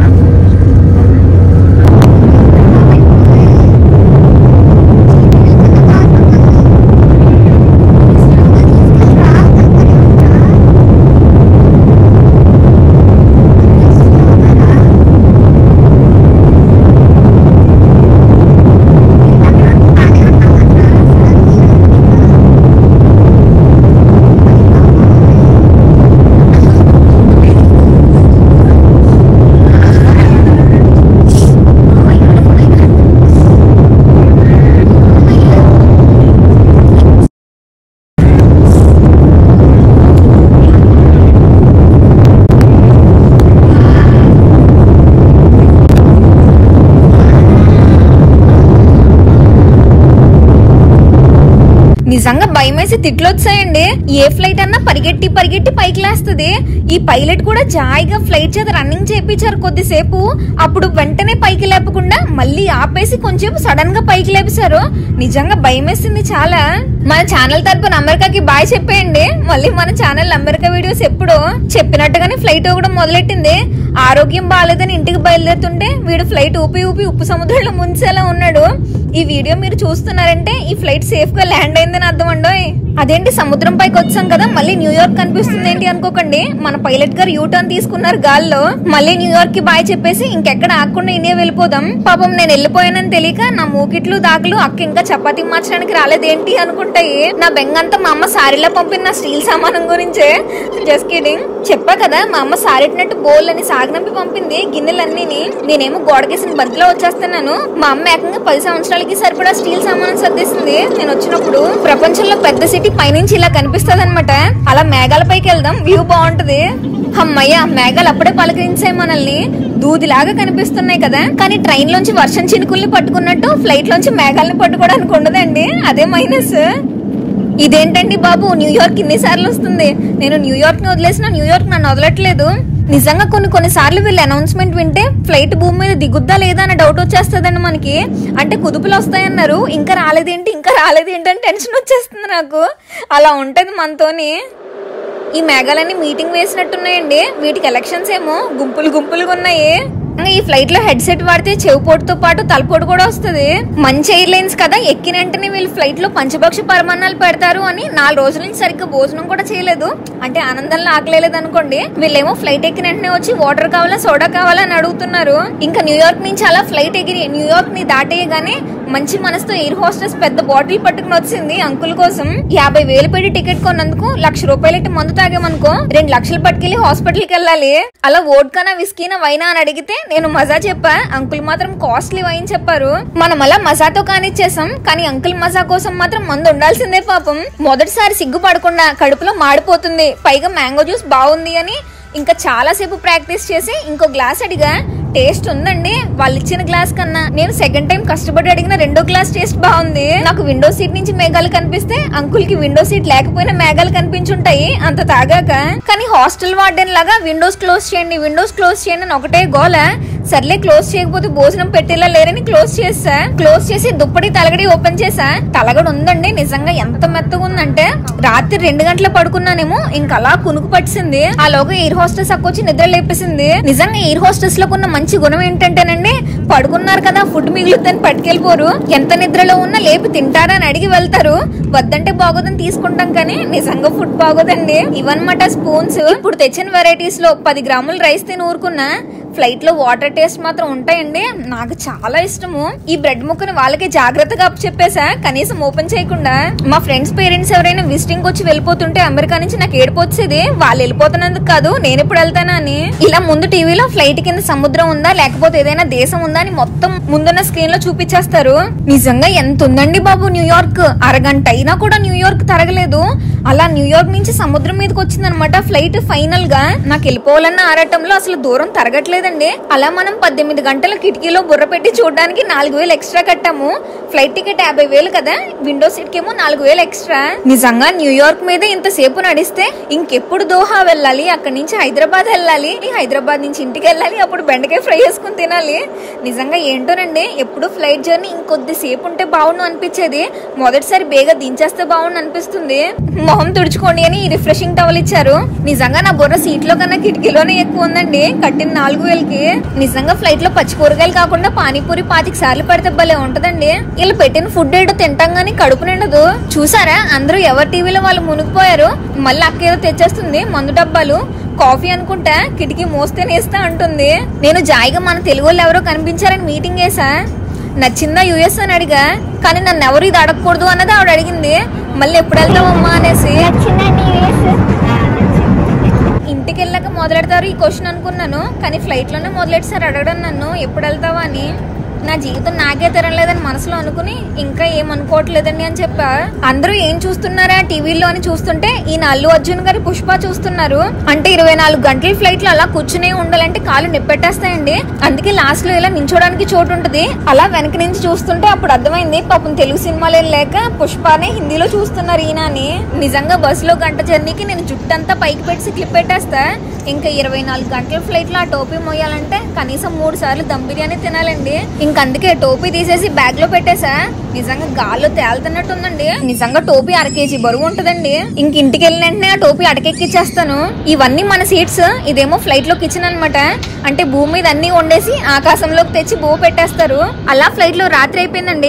నిజంగా భయం వేసి తిట్లు వచ్చాయండి ఏ ఫ్లైట్ అన్నా పరిగెట్టి పరిగెట్టి పైకి లేస్తుంది ఈ పైలట్ కూడా జాయిగా ఫ్లైట్ చేత రన్నింగ్ చేపించారు కొద్దిసేపు అప్పుడు వెంటనే పైకి లేపకుండా మళ్ళీ ఆపేసి కొంచెం సడన్ గా పైకి లేపేశారు నిజంగా భయం వేసింది చాలా మన ఛానల్ తరపున అమెరికాకి బాయ్ చెప్పేయండి మళ్ళీ మన ఛానల్ అమెరికా వీడియోస్ ఎప్పుడో చెప్పినట్టుగానే ఫ్లైట్ ఊగడం మొదలెట్టింది ఆరోగ్యం బాగాలేదని ఇంటికి బయలుదేరుతుంటే వీడు ఫ్లైట్ ఊపి ఊపి ఉప్పు సముద్రంలో ముంచేలా ఉన్నాడు ఈ వీడియో మీరు చూస్తున్నారంటే ఈ ఫ్లైట్ సేఫ్ గా ల్యాండ్ అయిందని అర్థం అండోయ్ ఆ అదేంటి సముద్రం పైకి వచ్చాం కదా మళ్ళీ న్యూయార్క్ కనిపిస్తుంది ఏంటి అనుకోకండి మన పైలట్ గారు యూటర్న్ తీసుకున్నారు గాల్లో మళ్ళీ న్యూయార్క్ కి బాయ్ చెప్పేసి ఇంకెక్కడ ఆగకుండా ఇండియా వెళ్ళిపోదాం పాపం నేను వెళ్ళిపోయానని తెలియక నా మూకిట్లు దాకులు అక్క ఇంకా చపాతీ మార్చడానికి రాలేదేంటి అనుకుంటాయి నా బెంగంతా మా అమ్మ సారీలో పంపిన నా స్టీల్ సామానం గురించే జస్ట్ కిడింగ్ చెప్పా కదా మా అమ్మ సారెట్టినట్టు బోల్ అని సాగనంపి పంపింది గిన్నెలన్నీని నేనేమో గోడకేసిన బంతిలో వచ్చేస్తున్నాను మా అమ్మ ఏకంగా పది సంవత్సరాలకి సరిపడా స్టీల్ సామానం సర్దేసింది నేను వచ్చినప్పుడు ప్రపంచంలో పెద్ద సిటీ పైనుంచి ఇలా కనిపిస్తుంది అనమాట అలా మేఘాల పైకి వెళ్దాం వ్యూ బాగుంటది అమ్మయ్య మేఘాలు అప్పుడే పలకరించాయి మనల్ని దూదిలాగా కనిపిస్తున్నాయి కదా కానీ ట్రైన్ లోంచి వర్షం చినుకుల్ని పట్టుకున్నట్టు ఫ్లైట్ లోంచి మేఘాలని పట్టుకోవడానికి ఉండదండి అదే మైనస్ ఇదేంటండి బాబు న్యూయార్క్ ఇన్నిసార్లు వస్తుంది నేను న్యూయార్క్ ని వదిలేసిన న్యూయార్క్ నన్ను వదలట్లేదు నిజంగా కొన్ని కొన్ని సార్లు వీళ్ళు అనౌన్స్మెంట్ వింటే ఫ్లైట్ భూమి మీద దిగుద్దా లేదా అనే డౌట్ వచ్చేస్తుందండి మనకి అంటే కుదుపులు వస్తాయన్నారు ఇంకా రాలేదేంటి ఇంకా రాలేదేంటి అని టెన్షన్ వచ్చేస్తుంది నాకు అలా ఉంటది మనతోని ఈ మేఘాలన్నీ మీటింగ్ వేసినట్టున్నాయండి వీటికి ఎలక్షన్స్ ఏమో గుంపులు గుంపులుగా ఉన్నాయి ఇంకా ఈ ఫ్లైట్ లో హెడ్ సెట్ వాడితే చెవిపోటుతో పాటు తలపోటు కూడా వస్తుంది మంచి ఎయిర్లైన్స్ కదా ఎక్కిన వెంటనే వీళ్ళు ఫ్లైట్ లో పంచపక్ష పరమాన్నాలు పెడతారు అని నాలుగు రోజుల నుంచి సరిగ్గా భోజనం కూడా చేయలేదు అంటే ఆనందంలో ఆకలేదు అనుకోండి వీళ్ళేమో ఫ్లైట్ ఎక్కిన వెంటనే వచ్చి వాటర్ కావాలా సోడా కావాలా అని అడుగుతున్నారు ఇంకా న్యూయార్క్ నుంచి అలా ఫ్లైట్ ఎగిరి న్యూయార్క్ ని దాటేయగానే మంచి మనసుతో ఎయిర్ హోస్టెస్ పెద్ద బాటిల్ పట్టుకుని వచ్చింది అంకుల్ కోసం యాభై వేలు పెట్టి టికెట్ కొన్నందుకు లక్ష రూపాయలు ఇట్టి మందు తాగామనుకో రెండు లక్షలు పట్టుకెళ్లి హాస్పిటల్ కి వెళ్ళాలి అలా ఓడ్కనా విస్కీనా వైనా అని అడిగితే నేను మజా చెప్పా అంకుల్ మాత్రం కాస్ట్లీ వైన్ చెప్పారు మనం అలా మజాతో కానిచ్చేసాం కానీ అంకుల్ మజా కోసం మాత్రం మందు ఉండాల్సిందే పాపం మొదటిసారి సిగ్గుపడకుండా కడుపులో మాడిపోతుంది పైగా మ్యాంగో జ్యూస్ బాగుంది అని ఇంకా చాలా సేపు ప్రాక్టీస్ చేసి ఇంకో గ్లాస్ అడిగా టేస్ట్ ఉందండి వాళ్ళు ఇచ్చిన గ్లాస్ కన్నా నేను సెకండ్ టైం కష్టపడి అడిగిన రెండో గ్లాస్ టేస్ట్ బాగుంది నాకు విండో సీట్ నుంచి మేఘాలు కనిపిస్తే అంకుల్ కి విండో సీట్ లేకపోయినా మేఘాలు కనిపించుంటాయి అంత తాగాక కానీ హాస్టల్ వార్డెన్ లాగా విండోస్ క్లోజ్ చేయండి విండోస్ క్లోజ్ చేయండి అని ఒకటే గోల సర్లే క్లోజ్ చేయకపోతే భోజనం పెట్టేలా లేరని క్లోజ్ చేసా క్లోజ్ చేసి దుప్పటి తలగడి ఓపెన్ చేసా తలగడ ఉందండి నిజంగా ఎంత మెత్తగా ఉందంటే రాత్రి రెండు గంటల పడుకున్నానేమో ఇంకా అలా కునుకు పట్టింది ఆ లోగా ఎయిర్ హోస్టెస్ అక్కొచ్చి నిద్ర లేపేసింది నిజంగా ఎయిర్ హోస్టెస్ లో ఉన్న మంచి గుణం ఏంటంటేనండి పడుకున్నారు కదా ఫుడ్ మిగులుద్దని పట్టుకెళ్ళిపోరు ఎంత నిద్రలో ఉన్నా లేపి తింటారా అని అడిగి వెళ్తారు వద్దంటే బాగోదని తీసుకుంటాం కానీ నిజంగా ఫుడ్ బాగోదండి ఇవన్నమాట స్పూన్స్ ఇప్పుడు తెచ్చిన వెరైటీస్ లో పది గ్రాముల రైస్ తిని ఊరుకున్నా ఫ్లైట్ లో వాటర్ టేస్ట్ మాత్రం ఉంటాయండి నాకు చాలా ఇష్టము ఈ బ్రెడ్ ముక్కని వాళ్ళకి జాగ్రత్తగా చెప్పేసా కనీసం ఓపెన్ చేయకుండా మా ఫ్రెండ్స్ పేరెంట్స్ ఎవరైనా విజిటింగ్ వచ్చి వెళ్ళిపోతుంటే అమెరికా నుంచి నాకు ఏడుపు వచ్చేది వాళ్ళు వెళ్ళిపోతున్నందుకు కాదు నేను ఎప్పుడు వెళ్తానా అని ఇలా ముందు టీవీలో ఫ్లైట్ కింద సముద్రం ఉందా లేకపోతే ఏదైనా దేశం ఉందా అని మొత్తం ముందున్న స్క్రీన్ లో చూపించేస్తారు నిజంగా ఎంత ఉందండి బాబు న్యూయార్క్ అరగంట అయినా కూడా న్యూయార్క్ తరగలేదు అలా న్యూయార్క్ నుంచి సముద్రం మీదకి వచ్చిందనమాట ఫ్లైట్ ఫైనల్ గా నాకు వెళ్ళిపోవాలన్న ఆరాటంలో అసలు దూరం తరగట్లేదండి అలా మనం పద్దెనిమిది గంటల కిటికీలో బుర్ర పెట్టి చూడడానికి నాలుగు వేలు ఎక్స్ట్రా కట్టాము ఫ్లైట్ టికెట్ యాభై వేలు కదా విండో సీట్ కేమో నాలుగు వేలు ఎక్స్ట్రా నిజంగా న్యూయార్క్ మీద ఇంతసేపు నడిస్తే ఇంకెప్పుడు దోహా వెళ్ళాలి అక్కడి నుంచి హైదరాబాద్ వెళ్ళాలి ఈ హైదరాబాద్ నుంచి ఇంటికి వెళ్ళాలి అప్పుడు బెండకాయ ఫ్రై చేసుకుని తినాలి నిజంగా ఏంటోనండి ఎప్పుడు ఫ్లైట్ జర్నీ ఇంకొద్ది సేపు ఉంటే బాగుండు అనిపించేది మొదటిసారి బేగా దించేస్తే బాగుండు అనిపిస్తుంది మొహం తుడుచుకోండి అని రిఫ్రెషింగ్ టవల్ ఇచ్చారు నిజంగా నా బుర్ర సీట్ లో కన్నా కిటికీలోనే ఎక్కువ ఉందండి కట్టిన నాలుగు వేలకి నిజంగా ఫ్లైట్ లో పచ్చి కూరగాయలు కాకుండా పానీపూరి పాతిక సార్లు పెడితే భలే ఉంటదండి వీళ్ళు పెట్టిన ఫుడ్ ఏంటో తింటాం గానీ కడుపు నిండదు చూసారా అందరూ ఎవరి టీవీలో వాళ్ళు మునిగిపోయారు మళ్ళీ అక్కేదో తెచ్చేస్తుంది మందు డబ్బాలు కాఫీ అనుకుంటా కిటికీ మోస్తేనేస్తా అంటుంది నేను జాయిగా మన తెలుగు వాళ్ళు ఎవరో కనిపించారని మీటింగ్ వేసా నచ్చిందా యుఎస్ అని అడిగా కానీ నన్ను ఎవరు ఇది అడగకూడదు అన్నది ఆవిడ అడిగింది మళ్ళీ ఎప్పుడు వెళ్తావమ్మా అనేసి ఇంటికి వెళ్ళాక మొదలెడతారు ఈ క్వశ్చన్ అనుకున్నాను కానీ ఫ్లైట్ లోనే మొదలెడతారు అడగడం నన్ను ఎప్పుడు వెళ్తావా అని నా జీవితం నాకే తిరగలేదని మనసులో అనుకుని ఇంకా ఏమనుకోవట్లేదండి అని చెప్పా అందరూ ఏం చూస్తున్నారా టీవీలో అని చూస్తుంటే ఈయన అల్లు అర్జున్ గారి పుష్ప చూస్తున్నారు అంటే ఇరవై నాలుగు గంటల ఫ్లైట్ లో అలా కూర్చునే ఉండాలంటే కాళ్ళు నిప్పెట్టేస్తాయండి అందుకే లాస్ట్ లో ఇలా నించోడానికి చోటు ఉంటది అలా వెనక నుంచి చూస్తుంటే అప్పుడు అర్థమైంది పాపం తెలుగు సినిమాలు ఏం లేక పుష్పనే హిందీలో చూస్తున్నారు ఈయన అని నిజంగా బస్సులో గంట జర్నీకి నేను జుట్టంతా పైకి పెట్టి క్లిప్ పెట్టేస్తా ఇంకా ఇరవై నాలుగు గంటల ఫ్లైట్ లో ఆ టోపీ మోయాలంటే కనీసం మూడు సార్లు దమ్ బిర్యానీ తినాలండి ఇంక అందుకే టోపీ తీసేసి బ్యాగ్ లో పెట్టేసా నిజంగా గాల్లో తేలుతున్నట్టుందండి నిజంగా టోపీ అర కేజీ బరువు ఉంటదండి ఇంక ఇంటికి వెళ్ళిన వెంటనే ఆ టోపీ అటకెక్కిచ్చేస్తాను ఇవన్నీ మన సీట్స్ ఇదేమో ఫ్లైట్ లో కిచెన్ అనమాట అంటే భూమి మీద అన్ని వండేసి ఆకాశంలోకి తెచ్చి బో పెట్టేస్తారు అలా ఫ్లైట్ లో రాత్రి అయిపోయిందండి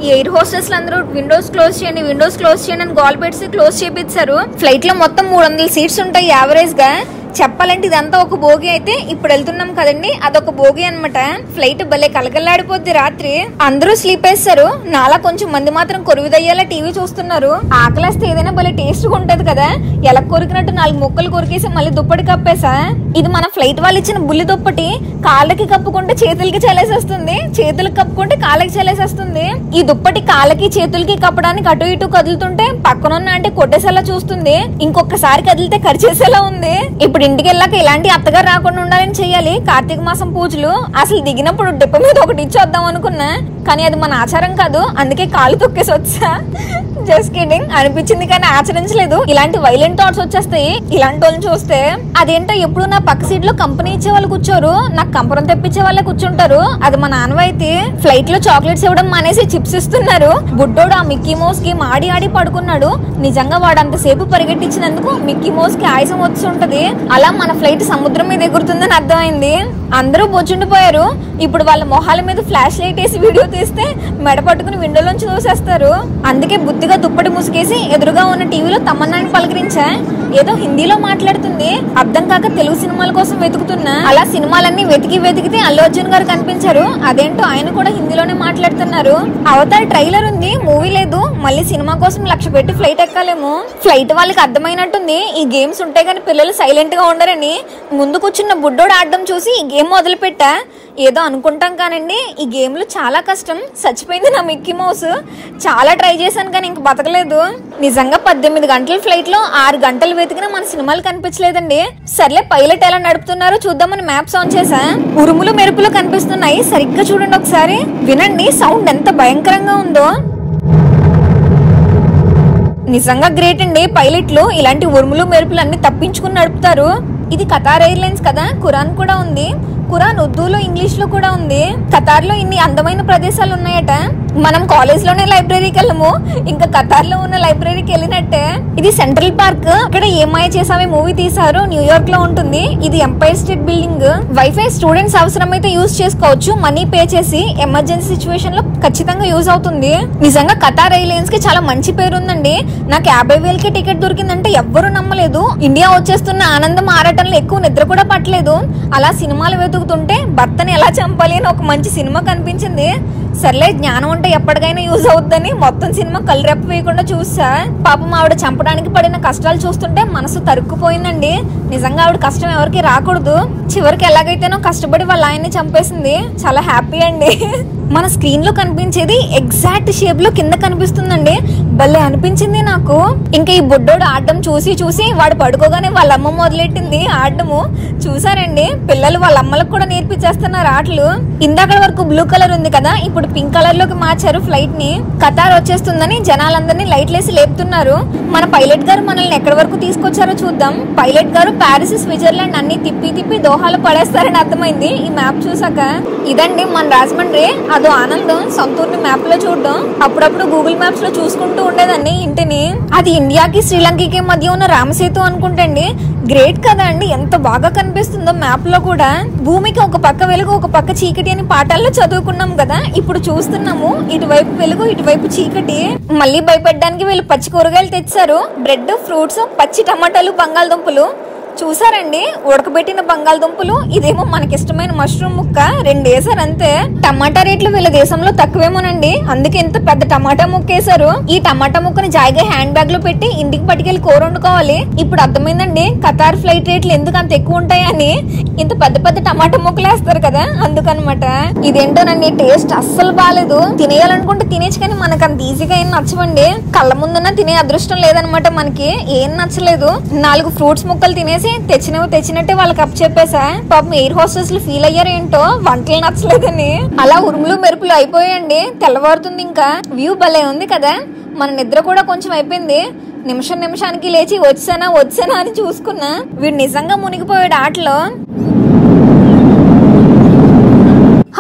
ఈ ఎయిర్ హోస్టెస్లు అందరూ విండోస్ క్లోజ్ చేయండి విండోస్ క్లోజ్ చేయండి అని గోల్ పెట్టి క్లోజ్ చేపించారు ఫ్లైట్ లో మొత్తం మూడు వందల సీట్స్ ఉంటాయి యావరేజ్ గా చెప్పాలంటే ఇదంతా ఒక భోగి అయితే ఇప్పుడు వెళ్తున్నాం కదండి అదొక భోగి అన్నమాట ఫ్లైట్ భలే కలకల్లాడిపోద్ది రాత్రి అందరూ స్లీప్ వేస్తారు నాలా కొంచెం మంది మాత్రం కొరువిదయ్యేలా టీవీ చూస్తున్నారు ఆకలేస్తే ఏదైనా భలే టేస్ట్ గా ఉంటది కదా ఎలా కొరికినట్టు నాలుగు ముక్కలు కొరికేసి మళ్ళీ దుప్పటి కప్పేసా ఇది మన ఫ్లైట్ వాళ్ళు ఇచ్చిన బుల్లి దుప్పటి కాళ్ళకి కప్పుకుంటే చేతులకి చలేసేస్తుంది చేతులకి కప్పుకుంటే కాళ్ళకి చలేసేస్తుంది ఈ దుప్పటి కాళ్ళకి చేతులకి కప్పడానికి అటు ఇటు కదులుతుంటే పక్కనున్న అంటే కొట్టేసేలా చూస్తుంది ఇంకొకసారి కదిలితే ఖర్చేసేలా ఉంది ఇప్పుడు ఇంటికి వెళ్ళాక ఇలాంటి అత్తగారు రాకుండా ఉండాలని చెయ్యాలి కార్తీక మాసం పూజలు అసలు దిగినప్పుడు డిప్ప మీద ఒకటి ఇచ్చేద్దాం అనుకున్నా కానీ అది మన ఆచారం కాదు అందుకే కాలు తొక్కేసి వచ్చా జస్ట్ కిడింగ్ అనిపించింది కానీ ఆచరించలేదు ఇలాంటి వైలెంట్ థాట్స్ వచ్చేస్తాయి ఇలాంటి వాళ్ళని చూస్తే అదేంటో ఎప్పుడు నా పక్క సీట్ లో కంపెనీ ఇచ్చే వాళ్ళు కూర్చోరు నాకు కంపరం తెప్పించే వాళ్ళే కూర్చుంటారు అది మన ఆనవాయితీ ఫ్లైట్ లో చాక్లెట్స్ ఇవ్వడం మానేసి చిప్స్ ఇస్తున్నారు బుడ్డోడు ఆ మిక్కీ మౌస్ కి మాడి ఆడి పడుకున్నాడు నిజంగా వాడు అంతసేపు పరిగెట్టించినందుకు మిక్కీ మౌస్ కి ఆయాసం వచ్చి ఉంటది అలా మన ఫ్లైట్ సముద్రం మీద ఎగురుతుందని అర్థమైంది అందరూ బొచ్చుండిపోయారు ఇప్పుడు వాళ్ళ మొహాల మీద ఫ్లాష్ లైట్ వేసి వీడియో తీస్తే మెడ పట్టుకుని విండోలోంచి చూసేస్తారు అందుకే బుద్ధిగా దుప్పటి ముసుగేసి ఎదురుగా ఉన్న టీవీలో తమన్నాని పలకరించా ఏదో హిందీలో మాట్లాడుతుంది అర్థం కాక తెలుగు సినిమాల కోసం వెతుకుతున్నా అలా సినిమాలన్నీ వెతికి వెతికితే అల్లు అర్జున్ గారు కనిపించారు అదేంటో ఆయన కూడా హిందీలోనే మాట్లాడుతున్నారు అవతార్ ట్రైలర్ ఉంది మూవీ లేదు మళ్ళీ సినిమా కోసం లక్ష పెట్టి ఫ్లైట్ ఎక్కాలేమో ఫ్లైట్ వాళ్ళకి అర్థమైనట్టుంది ఈ గేమ్స్ ఉంటాయి కానీ పిల్లలు సైలెంట్ గా ఉండరని ముందు కూర్చున్న బుడ్డోడు ఆడడం చూసి ఈ గేమ్ మొదలు పెట్టా ఏదో అనుకుంటాం కానండి ఈ గేమ్లు చాలా కష్టం చచ్చిపోయింది నా మిక్కీ మౌస్ చాలా ట్రై చేశాను కానీ ఇంక బతకలేదు నిజంగా పద్దెనిమిది గంటల ఫ్లైట్ లో ఆరు గంటలు వెతికినా మన సినిమాలు కనిపించలేదండి సర్లే పైలట్ ఎలా నడుపుతున్నారో చూద్దామని మ్యాప్స్ ఆన్ చేసా ఉరుములు మెరుపులు కనిపిస్తున్నాయి సరిగ్గా చూడండి ఒకసారి వినండి సౌండ్ ఎంత భయంకరంగా ఉందో నిజంగా గ్రేట్ అండి పైలట్లు ఇలాంటి ఉరుములు మెరుపులు అన్ని తప్పించుకుని నడుపుతారు ఇది కతార్ ఎయిర్లైన్స్ కదా ఖురాన్ కూడా ఉంది ఖురాన్ ఉర్దూలో ఇంగ్లీష్ లో కూడా ఉంది ఖతార్ లో ఇన్ని అందమైన ప్రదేశాలు ఉన్నాయట మనం కాలేజ్ లోనే లైబ్రరీకి వెళ్ళము ఇంకా ఖతార్ లో ఉన్న లైబ్రరీకి వెళ్ళినట్టే ఇది సెంట్రల్ పార్క్ ఇక్కడ ఏమాయ చేసామే మూవీ తీసారు న్యూయార్క్ లో ఉంటుంది ఇది Empire State Building WiFi students అవసరమైతే యూజ్ చేసుకోవచ్చు మనీ పే చేసి ఎమర్జెన్సీ సిచ్యువేషన్ లో ఖచ్చితంగా యూజ్ అవుతుంది నిజంగా కతార్ ఎయిర్లైన్స్ కి చాలా మంచి పేరు ఉందండి నాకు యాభై వేలకి టికెట్ దొరికిందంటే ఎవ్వరూ నమ్మలేదు ఇండియా వచ్చేస్తున్న ఆనందం ఆరాటంలో ఎక్కువ నిద్ర కూడా పట్టలేదు అలా సినిమాలు వెతుకుతుంటే భర్తని ఎలా చంపాలి అని ఒక మంచి సినిమా కనిపించింది సర్లే జ్ఞానం ఉంటే ఎప్పటికైనా యూజ్ అవుద్దని మొత్తం సినిమా కళ్ళు రెప్ప వేయకుండా చూసా పాపం ఆవిడ చంపడానికి పడిన కష్టాలు చూస్తుంటే మనసు తరుక్కుపోయిందండి నిజంగా ఆవిడ కష్టం ఎవరికి రాకూడదు చివరికి ఎలాగైతేనో కష్టపడి వాళ్ళ ఆయన్ని చంపేసింది చాలా హ్యాపీ అండి మన స్క్రీన్ లో కనిపించేది ఎగ్జాక్ట్ షేప్ లో కింద కనిపిస్తుందండి భలే అనిపించింది నాకు ఇంకా ఈ బుడ్డోడు ఆడడం చూసి చూసి వాడు పడుకోగానే వాళ్ళ అమ్మ మొదలెట్టింది ఆడడము చూసారండి పిల్లలు వాళ్ళ అమ్మలకు కూడా నేర్పించేస్తున్నారు ఆటలు ఇందాక వరకు బ్లూ కలర్ ఉంది కదా ఇప్పుడు పింక్ కలర్ లోకి మార్చారు ఫ్లైట్ ని కతార్ వచ్చేస్తుందని జనాలందరినీ లైట్లు వేసి లేపుతున్నారు మన పైలట్ గారు మనల్ని ఎక్కడి వరకు తీసుకొచ్చారో చూద్దాం పైలట్ గారు ప్యారిస్ స్విట్జర్లాండ్ అన్ని తిప్పి తిప్పి దోహాలు పడేస్తారని అర్థమైంది ఈ మ్యాప్ చూసాక ఇదండి మన రాజమండ్రి అదో ఆనందం సొంతూరుని మ్యాప్ లో చూడడం అప్పుడప్పుడు గూగుల్ మ్యాప్స్ లో చూసుకుంటూ ఉండేదాన్ని ఇంటిని అది ఇండియాకి శ్రీలంకకి మధ్య ఉన్న రామసేతు అనుకుంటండి గ్రేట్ కదా అండి ఎంత బాగా కనిపిస్తుందో మ్యాప్ లో కూడా భూమికి ఒక పక్క వెలుగు ఒక పక్క చీకటి అని పాఠాల్లో చదువుకున్నాం కదా ఇప్పుడు చూస్తున్నాము ఇటువైపు వెలుగు ఇటువైపు చీకటి మళ్ళీ భయపెట్టడానికి వీళ్ళు పచ్చి కూరగాయలు తెచ్చారు బ్రెడ్ ఫ్రూట్స్ పచ్చి టమాటాలు బంగాళదుంపలు చూసారండి ఉడకబెట్టిన బంగాళదుంపలు ఇదేమో మనకిష్టమైన మష్రూమ్ ముక్క రెండు వేసారు అంతే టమాటా రేట్లు వీళ్ళ దేశంలో తక్కువేమోనండి అందుకే ఇంత పెద్ద టమాటా ముక్క వేసారు ఈ టమాటా ముక్కని జాయిగా హ్యాండ్ బ్యాగ్ లో పెట్టి ఇంటికి పట్టుకెళ్ళి కూర వండుకోవాలి ఇప్పుడు అర్థమైందండి కతార్ ఫ్లైట్ రేట్లు ఎందుకు అంత ఎక్కువ ఉంటాయని ఇంత పెద్ద పెద్ద టమాటా ముక్కలు వేస్తారు కదా అందుకనమాట ఇదేంటోనండి టేస్ట్ అస్సలు బాగాలేదు తినేయాలనుకుంటే తినేచ్చు కానీ మనకు అంత ఈజీగా ఏం నచ్చవండి కళ్ళ ముందున్న తినే అదృష్టం లేదనమాట మనకి ఏం నచ్చలేదు నాలుగు ఫ్రూట్స్ ముక్కలు తినేసి తెచ్చినవి తెచ్చినట్టే వాళ్ళకి అప్ చెప్పేసా పాపం ఎయిర్ హోస్టెస్ ఫీల్ అయ్యారు ఏంటో వంటలు నచ్చలేదని అలా ఉరుములు మెరుపులు అయిపోయాయండి తెల్లవారుతుంది ఇంకా వ్యూ భలే ఉంది కదా మన నిద్ర కూడా కొంచెం అయిపోయింది నిమిషం నిమిషానికి లేచి వచ్చానా వచ్చానా అని చూసుకున్నా వీడు నిజంగా మునిగిపోయాడు ఆటలో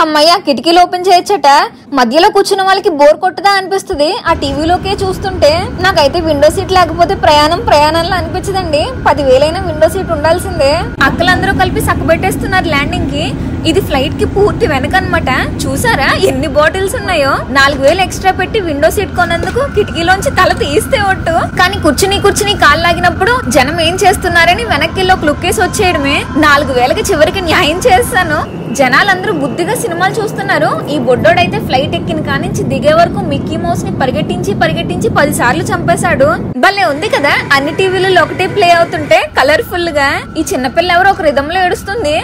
అమ్మయ్య కిటికీలు ఓపెన్ చేయొచ్చట మధ్యలో కూర్చున్న వాళ్ళకి బోర్ కొట్టదా అనిపిస్తుంది ఆ టీవీలోకే చూస్తుంటే నాకైతే విండో సీట్ లేకపోతే ప్రయాణం ప్రయాణంలో అనిపించదండి పదివేలైనా విండో సీట్ ఉండాల్సిందే అక్కలందరూ కలిపి సక్కబెట్టేస్తున్నారు ల్యాండింగ్ కి ఇది ఫ్లైట్ కి పూర్తి వెనక అనమాట చూసారా ఎన్ని బాటిల్స్ ఉన్నాయో నాలుగు వేలు ఎక్స్ట్రా పెట్టి విండో సీట్ కొన్నందుకు కిటికీలోంచి తల తీస్తే ఒట్టు కానీ కూర్చుని కూర్చుని కాళ్ళు లాగినప్పుడు జనం ఏం చేస్తున్నారని వెనక్కి ఒక లుక్ వేసి వచ్చేయడమే నాలుగు వేలకి చివరికి న్యాయం చేస్తాను జనాలందరూ బుద్ధిగా సినిమాలు చూస్తున్నారు ఈ బొడ్డోడైతే ఫ్లైట్ ఎక్కిన కానించి దిగే వరకు మిక్కీ మౌస్ ని పరిగెట్టించి పరిగెట్టించి పది సార్లు చంపేశాడు భలే ఉంది కదా అన్ని టీవీలలో ఒకటే ప్లే అవుతుంటే కలర్ఫుల్ గా ఈ చిన్నపిల్ల ఎవరో ఒక రిధంలో ఏడుస్తుంది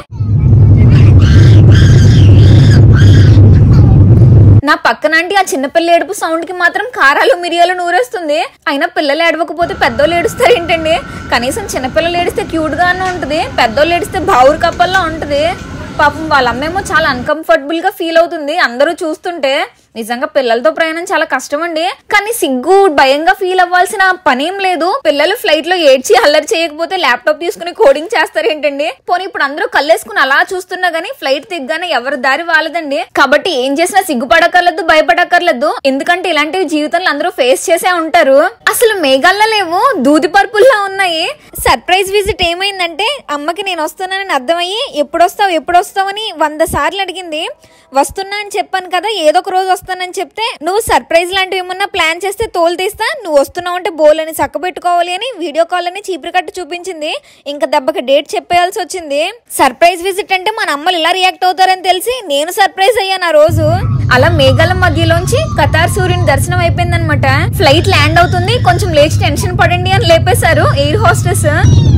నా పక్కనంటి ఆ చిన్నపిల్ల ఏడుపు సౌండ్ కి మాత్రం కారాలు మిరియాలు నూరేస్తుంది అయినా పిల్లలు ఏడవకపోతే పెద్దోళ్ళు ఏడుస్తారు ఏంటండి కనీసం చిన్నపిల్లలు ఏడిస్తే క్యూట్ గానే ఉంటది పెద్దోళ్ళు ఏడిస్తే బావురు కప్పల్లా ఉంటది పాపం వాళ్ళ అమ్మేమో చాలా అన్కంఫర్టబుల్ గా ఫీల్ అవుతుంది అందరూ చూస్తుంటే నిజంగా పిల్లలతో ప్రయాణం చాలా కష్టం అండి కానీ సిగ్గు భయంగా ఫీల్ అవ్వాల్సిన పనేం లేదు పిల్లలు ఫ్లైట్ లో ఏడ్చి అల్లరి చేయకపోతే ల్యాప్టాప్ తీసుకుని కోడింగ్ చేస్తారు ఏంటండి పోనీ ఇప్పుడు అందరూ కళ్ళేసుకుని అలా చూస్తున్నా గానీ ఫ్లైట్ దిగ్గానే ఎవరి దారి వాళ్ళదండి కాబట్టి ఏం చేసినా సిగ్గుపడక్కర్లేదు భయపడక్కర్లేదు ఎందుకంటే ఇలాంటివి జీవితంలో అందరూ ఫేస్ చేసే ఉంటారు అసలు మేఘాల్లో లేవు దూది పరుపుల్లా ఉన్నాయి సర్ప్రైజ్ విజిట్ ఏమైందంటే అమ్మకి నేను వస్తున్నానని అర్థమయ్యి ఎప్పుడు వస్తావు ఎప్పుడు వస్తావు అని వంద సార్లు అడిగింది వస్తున్నా అని చెప్పాను కదా ఏదో ఒక రోజు వస్తానని చెప్తే నువ్వు సర్ప్రైజ్ లాంటివి ఏమన్నా ప్లాన్ చేస్తే తోలు తీస్తా నువ్వు వస్తున్నావు అంటే బోల్ అని చక్కబెట్టుకోవాలి అని వీడియో కాల్ అని చీపురు కట్టు చూపించింది ఇంకా దెబ్బకి డేట్ చెప్పేయాల్సి వచ్చింది సర్ప్రైజ్ విజిట్ అంటే మన అమ్మలు ఇలా రియాక్ట్ అవుతారని తెలిసి నేను సర్ప్రైజ్ అయ్యాను ఆ రోజు అలా మేఘాల మధ్యలోంచి కతార్ సూర్యుని దర్శనం అయిపోయిందనమాట ఫ్లైట్ ల్యాండ్ అవుతుంది కొంచెం లేచి టెన్షన్ పడండి అని లేపేశారు ఎయిర్ హోస్టెస్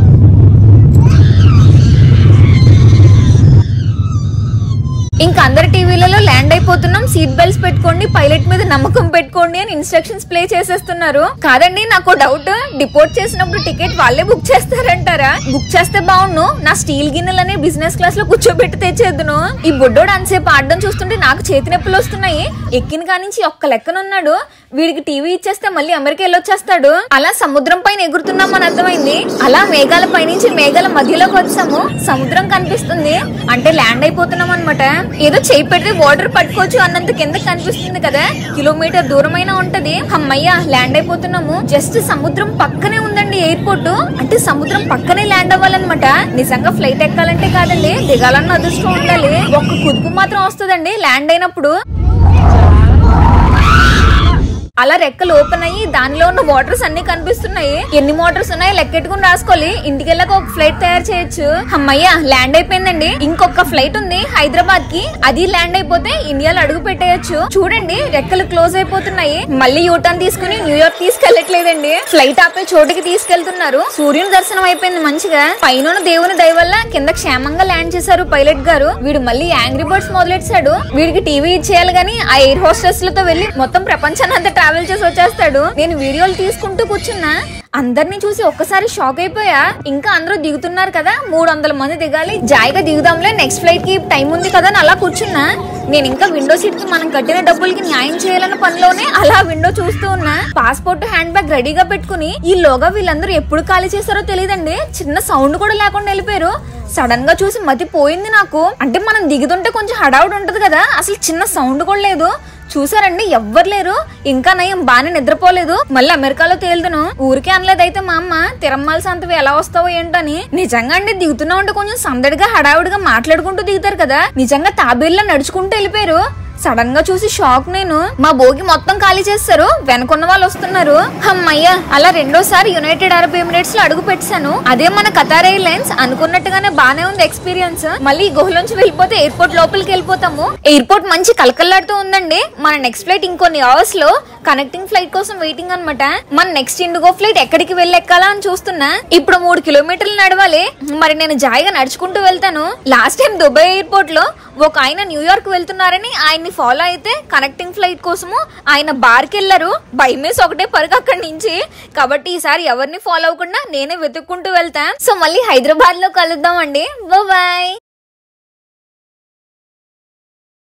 ఇంకా అందరి టీవీలలో ల్యాండ్ అయిపోతున్నాం సీట్ బెల్ట్స్ పెట్టుకోండి పైలట్ మీద నమ్మకం పెట్టుకోండి అని ఇన్స్ట్రక్షన్స్ ప్లే చేసేస్తున్నారు కాదండి నాకు డౌట్ డిపోర్ట్ చేసినప్పుడు టికెట్ వాళ్ళే బుక్ చేస్తారంటారా బుక్ చేస్తే బాగుండు నా స్టీల్ గిన్నెలనే బిజినెస్ క్లాస్ లో కూర్చోబెట్టి తెచ్చేద్దును ఈ బుడ్డోడు అంతసేపు ఆడడం చూస్తుంటే నాకు చేతి నొప్పులు వస్తున్నాయి ఎక్కిన కానించి ఒక్క లెక్కనున్నాడు వీడికి టీవీ ఇచ్చేస్తే మళ్ళీ అమెరికా వెళ్ళొచ్చేస్తాడు అలా సముద్రం పైన ఎగురుతున్నాం అని అర్థమైంది అలా మేఘాల పైనుంచి మేఘాల మధ్యలోకి వచ్చాము సముద్రం కనిపిస్తుంది అంటే ల్యాండ్ అయిపోతున్నాం అనమాట ఏదో చేయి పెడితే వాటర్ పట్టుకోవచ్చు అన్నంత కింద కనిపిస్తుంది కదా కిలోమీటర్ దూరమైనా ఉంటది అమ్మయ్య ల్యాండ్ అయిపోతున్నాము జస్ట్ సముద్రం పక్కనే ఉందండి ఎయిర్పోర్ట్ అంటే సముద్రం పక్కనే ల్యాండ్ అవ్వాలన్నమాట నిజంగా ఫ్లైట్ ఎక్కాలంటే కాదండి దిగాలన్న అదృష్టం ఉండాలి ఒక్క కుదుపు మాత్రం వస్తుందండి ల్యాండ్ అయినప్పుడు అలా రెక్కలు ఓపెన్ అయ్యి దానిలో ఉన్న మోటార్స్ అన్ని కనిపిస్తున్నాయి ఎన్ని మోటార్స్ ఉన్నాయో లెక్కెట్టుకుని రాసుకోవాలి ఇంటికి వెళ్ళాక ఒక ఫ్లైట్ తయారు చేయొచ్చు అమ్మయ్య ల్యాండ్ అయిపోయిందండి ఇంకొక ఫ్లైట్ ఉంది హైదరాబాద్ కి అది ల్యాండ్ అయిపోతే ఇండియాలో అడుగు పెట్టేయచ్చు చూడండి రెక్కలు క్లోజ్ అయిపోతున్నాయి మళ్ళీ యూటర్న్ తీసుకుని న్యూయార్క్ తీసుకెళ్లట్లేదండి ఫ్లైట్ ఆపే చోటికి తీసుకెళ్తున్నారు సూర్యుని దర్శనం అయిపోయింది మంచిగా పైన దేవుని దయ వల్ల కింద క్షేమంగా ల్యాండ్ చేశారు పైలట్ గారు వీడు మళ్ళీ యాంగ్రీ బర్డ్స్ మొదలెట్టాడు వీడికి టీవీ ఇచ్చేయాలి గానీ ఆ ఎయిర్ హోస్టెస్ లతో వెళ్లి మొత్తం ప్రపంచాన్ని అంతా ట్రావెల్ చేసి వచ్చేస్తాడు నేను వీడియోలు తీసుకుంటూ కూర్చున్నా అందరినీ చూసి ఒక్కసారి షాక్ అయిపోయా ఇంకా అందరూ దిగుతున్నారు కదా మూడు వందల మంది దిగాలి జాయిగా దిగుదాంలే నెక్స్ట్ ఫ్లైట్ కి టైం ఉంది కదా అని అలా కూర్చున్నా నేను ఇంకా విండో సీట్ కి మనం కట్టిన డబ్బులకి న్యాయం చేయాలన్న పనిలోనే అలా విండో చూస్తూ ఉన్నా పాస్పోర్ట్ హ్యాండ్ బ్యాగ్ రెడీగా పెట్టుకుని ఈలోగా వీళ్ళందరూ ఎప్పుడు ఖాళీ చేశారో తెలియదండి చిన్న సౌండ్ కూడా లేకుండా వెళ్ళిపోయారు సడన్ గా చూసి మతి పోయింది నాకు అంటే మనం దిగుతుంటే కొంచెం హడావుడి ఉంటది కదా అసలు చిన్న సౌండ్ కూడా లేదు చూసారండి ఎవ్వరు లేరు ఇంకా నయం బాగానే నిద్రపోలేదు మళ్ళీ అమెరికాలో తేలుదును ఊరికే అనలేదైతే మా అమ్మ తిరమ్మాల సంతవి ఎలా వస్తావో ఏంటని నిజంగా అండి దిగుతున్నా ఉంటే కొంచెం సందడిగా హడావుడిగా మాట్లాడుకుంటూ దిగుతారు కదా నిజంగా తాబేళ్ళ నడుచుకుంటూ వెళ్ళిపోయారు సడన్ గా చూసి షాక్ నేను మా భోగి మొత్తం ఖాళీ చేస్తారు వెనకున్న వాళ్ళు వస్తున్నారు అమ్మయ్య అలా రెండోసారి యునైటెడ్ అరబ్ ఎమిరేట్స్ లో అడుగు పెట్టాను అదే మన కతార్ ఎయిర్లైన్స్ అనుకున్నట్టుగానే బానే ఉంది ఎక్స్పీరియన్స్ మళ్ళీ ఈ గుహలోంచి వెళ్ళిపోతే ఎయిర్పోర్ట్ లోపలికి వెళ్ళిపోతాము ఎయిర్పోర్ట్ మంచి కలకల్లాడుతూ ఉందండి మన నెక్స్ట్ ఫ్లైట్ ఇంకొన్ని అవర్స్ లో కనెక్టింగ్ ఫ్లైట్ కోసం వెయిటింగ్ అన్నమాట మన నెక్స్ట్ ఇండిగో ఫ్లైట్ ఎక్కడికి వెళ్ళి ఎక్కాలా అని చూస్తున్నా ఇప్పుడు మూడు కిలోమీటర్లు నడవాలి మరి నేను జాయిగా నడుచుకుంటూ వెళ్తాను లాస్ట్ టైం దుబాయ్ ఎయిర్పోర్ట్ లో ఒక ఆయన న్యూయార్క్ వెళ్తున్నారని ఆయన్ని ఫాలో అయితే కనెక్టింగ్ ఫ్లైట్ కోసము ఆయన బార్కి వెళ్ళారు భయమేసి ఒకటే పరుగు అక్కడి నుంచి కాబట్టి ఈసారి ఎవరిని ఫాలో అవ్వకుండా నేనే వెతుక్కుంటూ వెళ్తా సో మళ్ళీ హైదరాబాద్ లో కలుద్దాం అండి బాయ్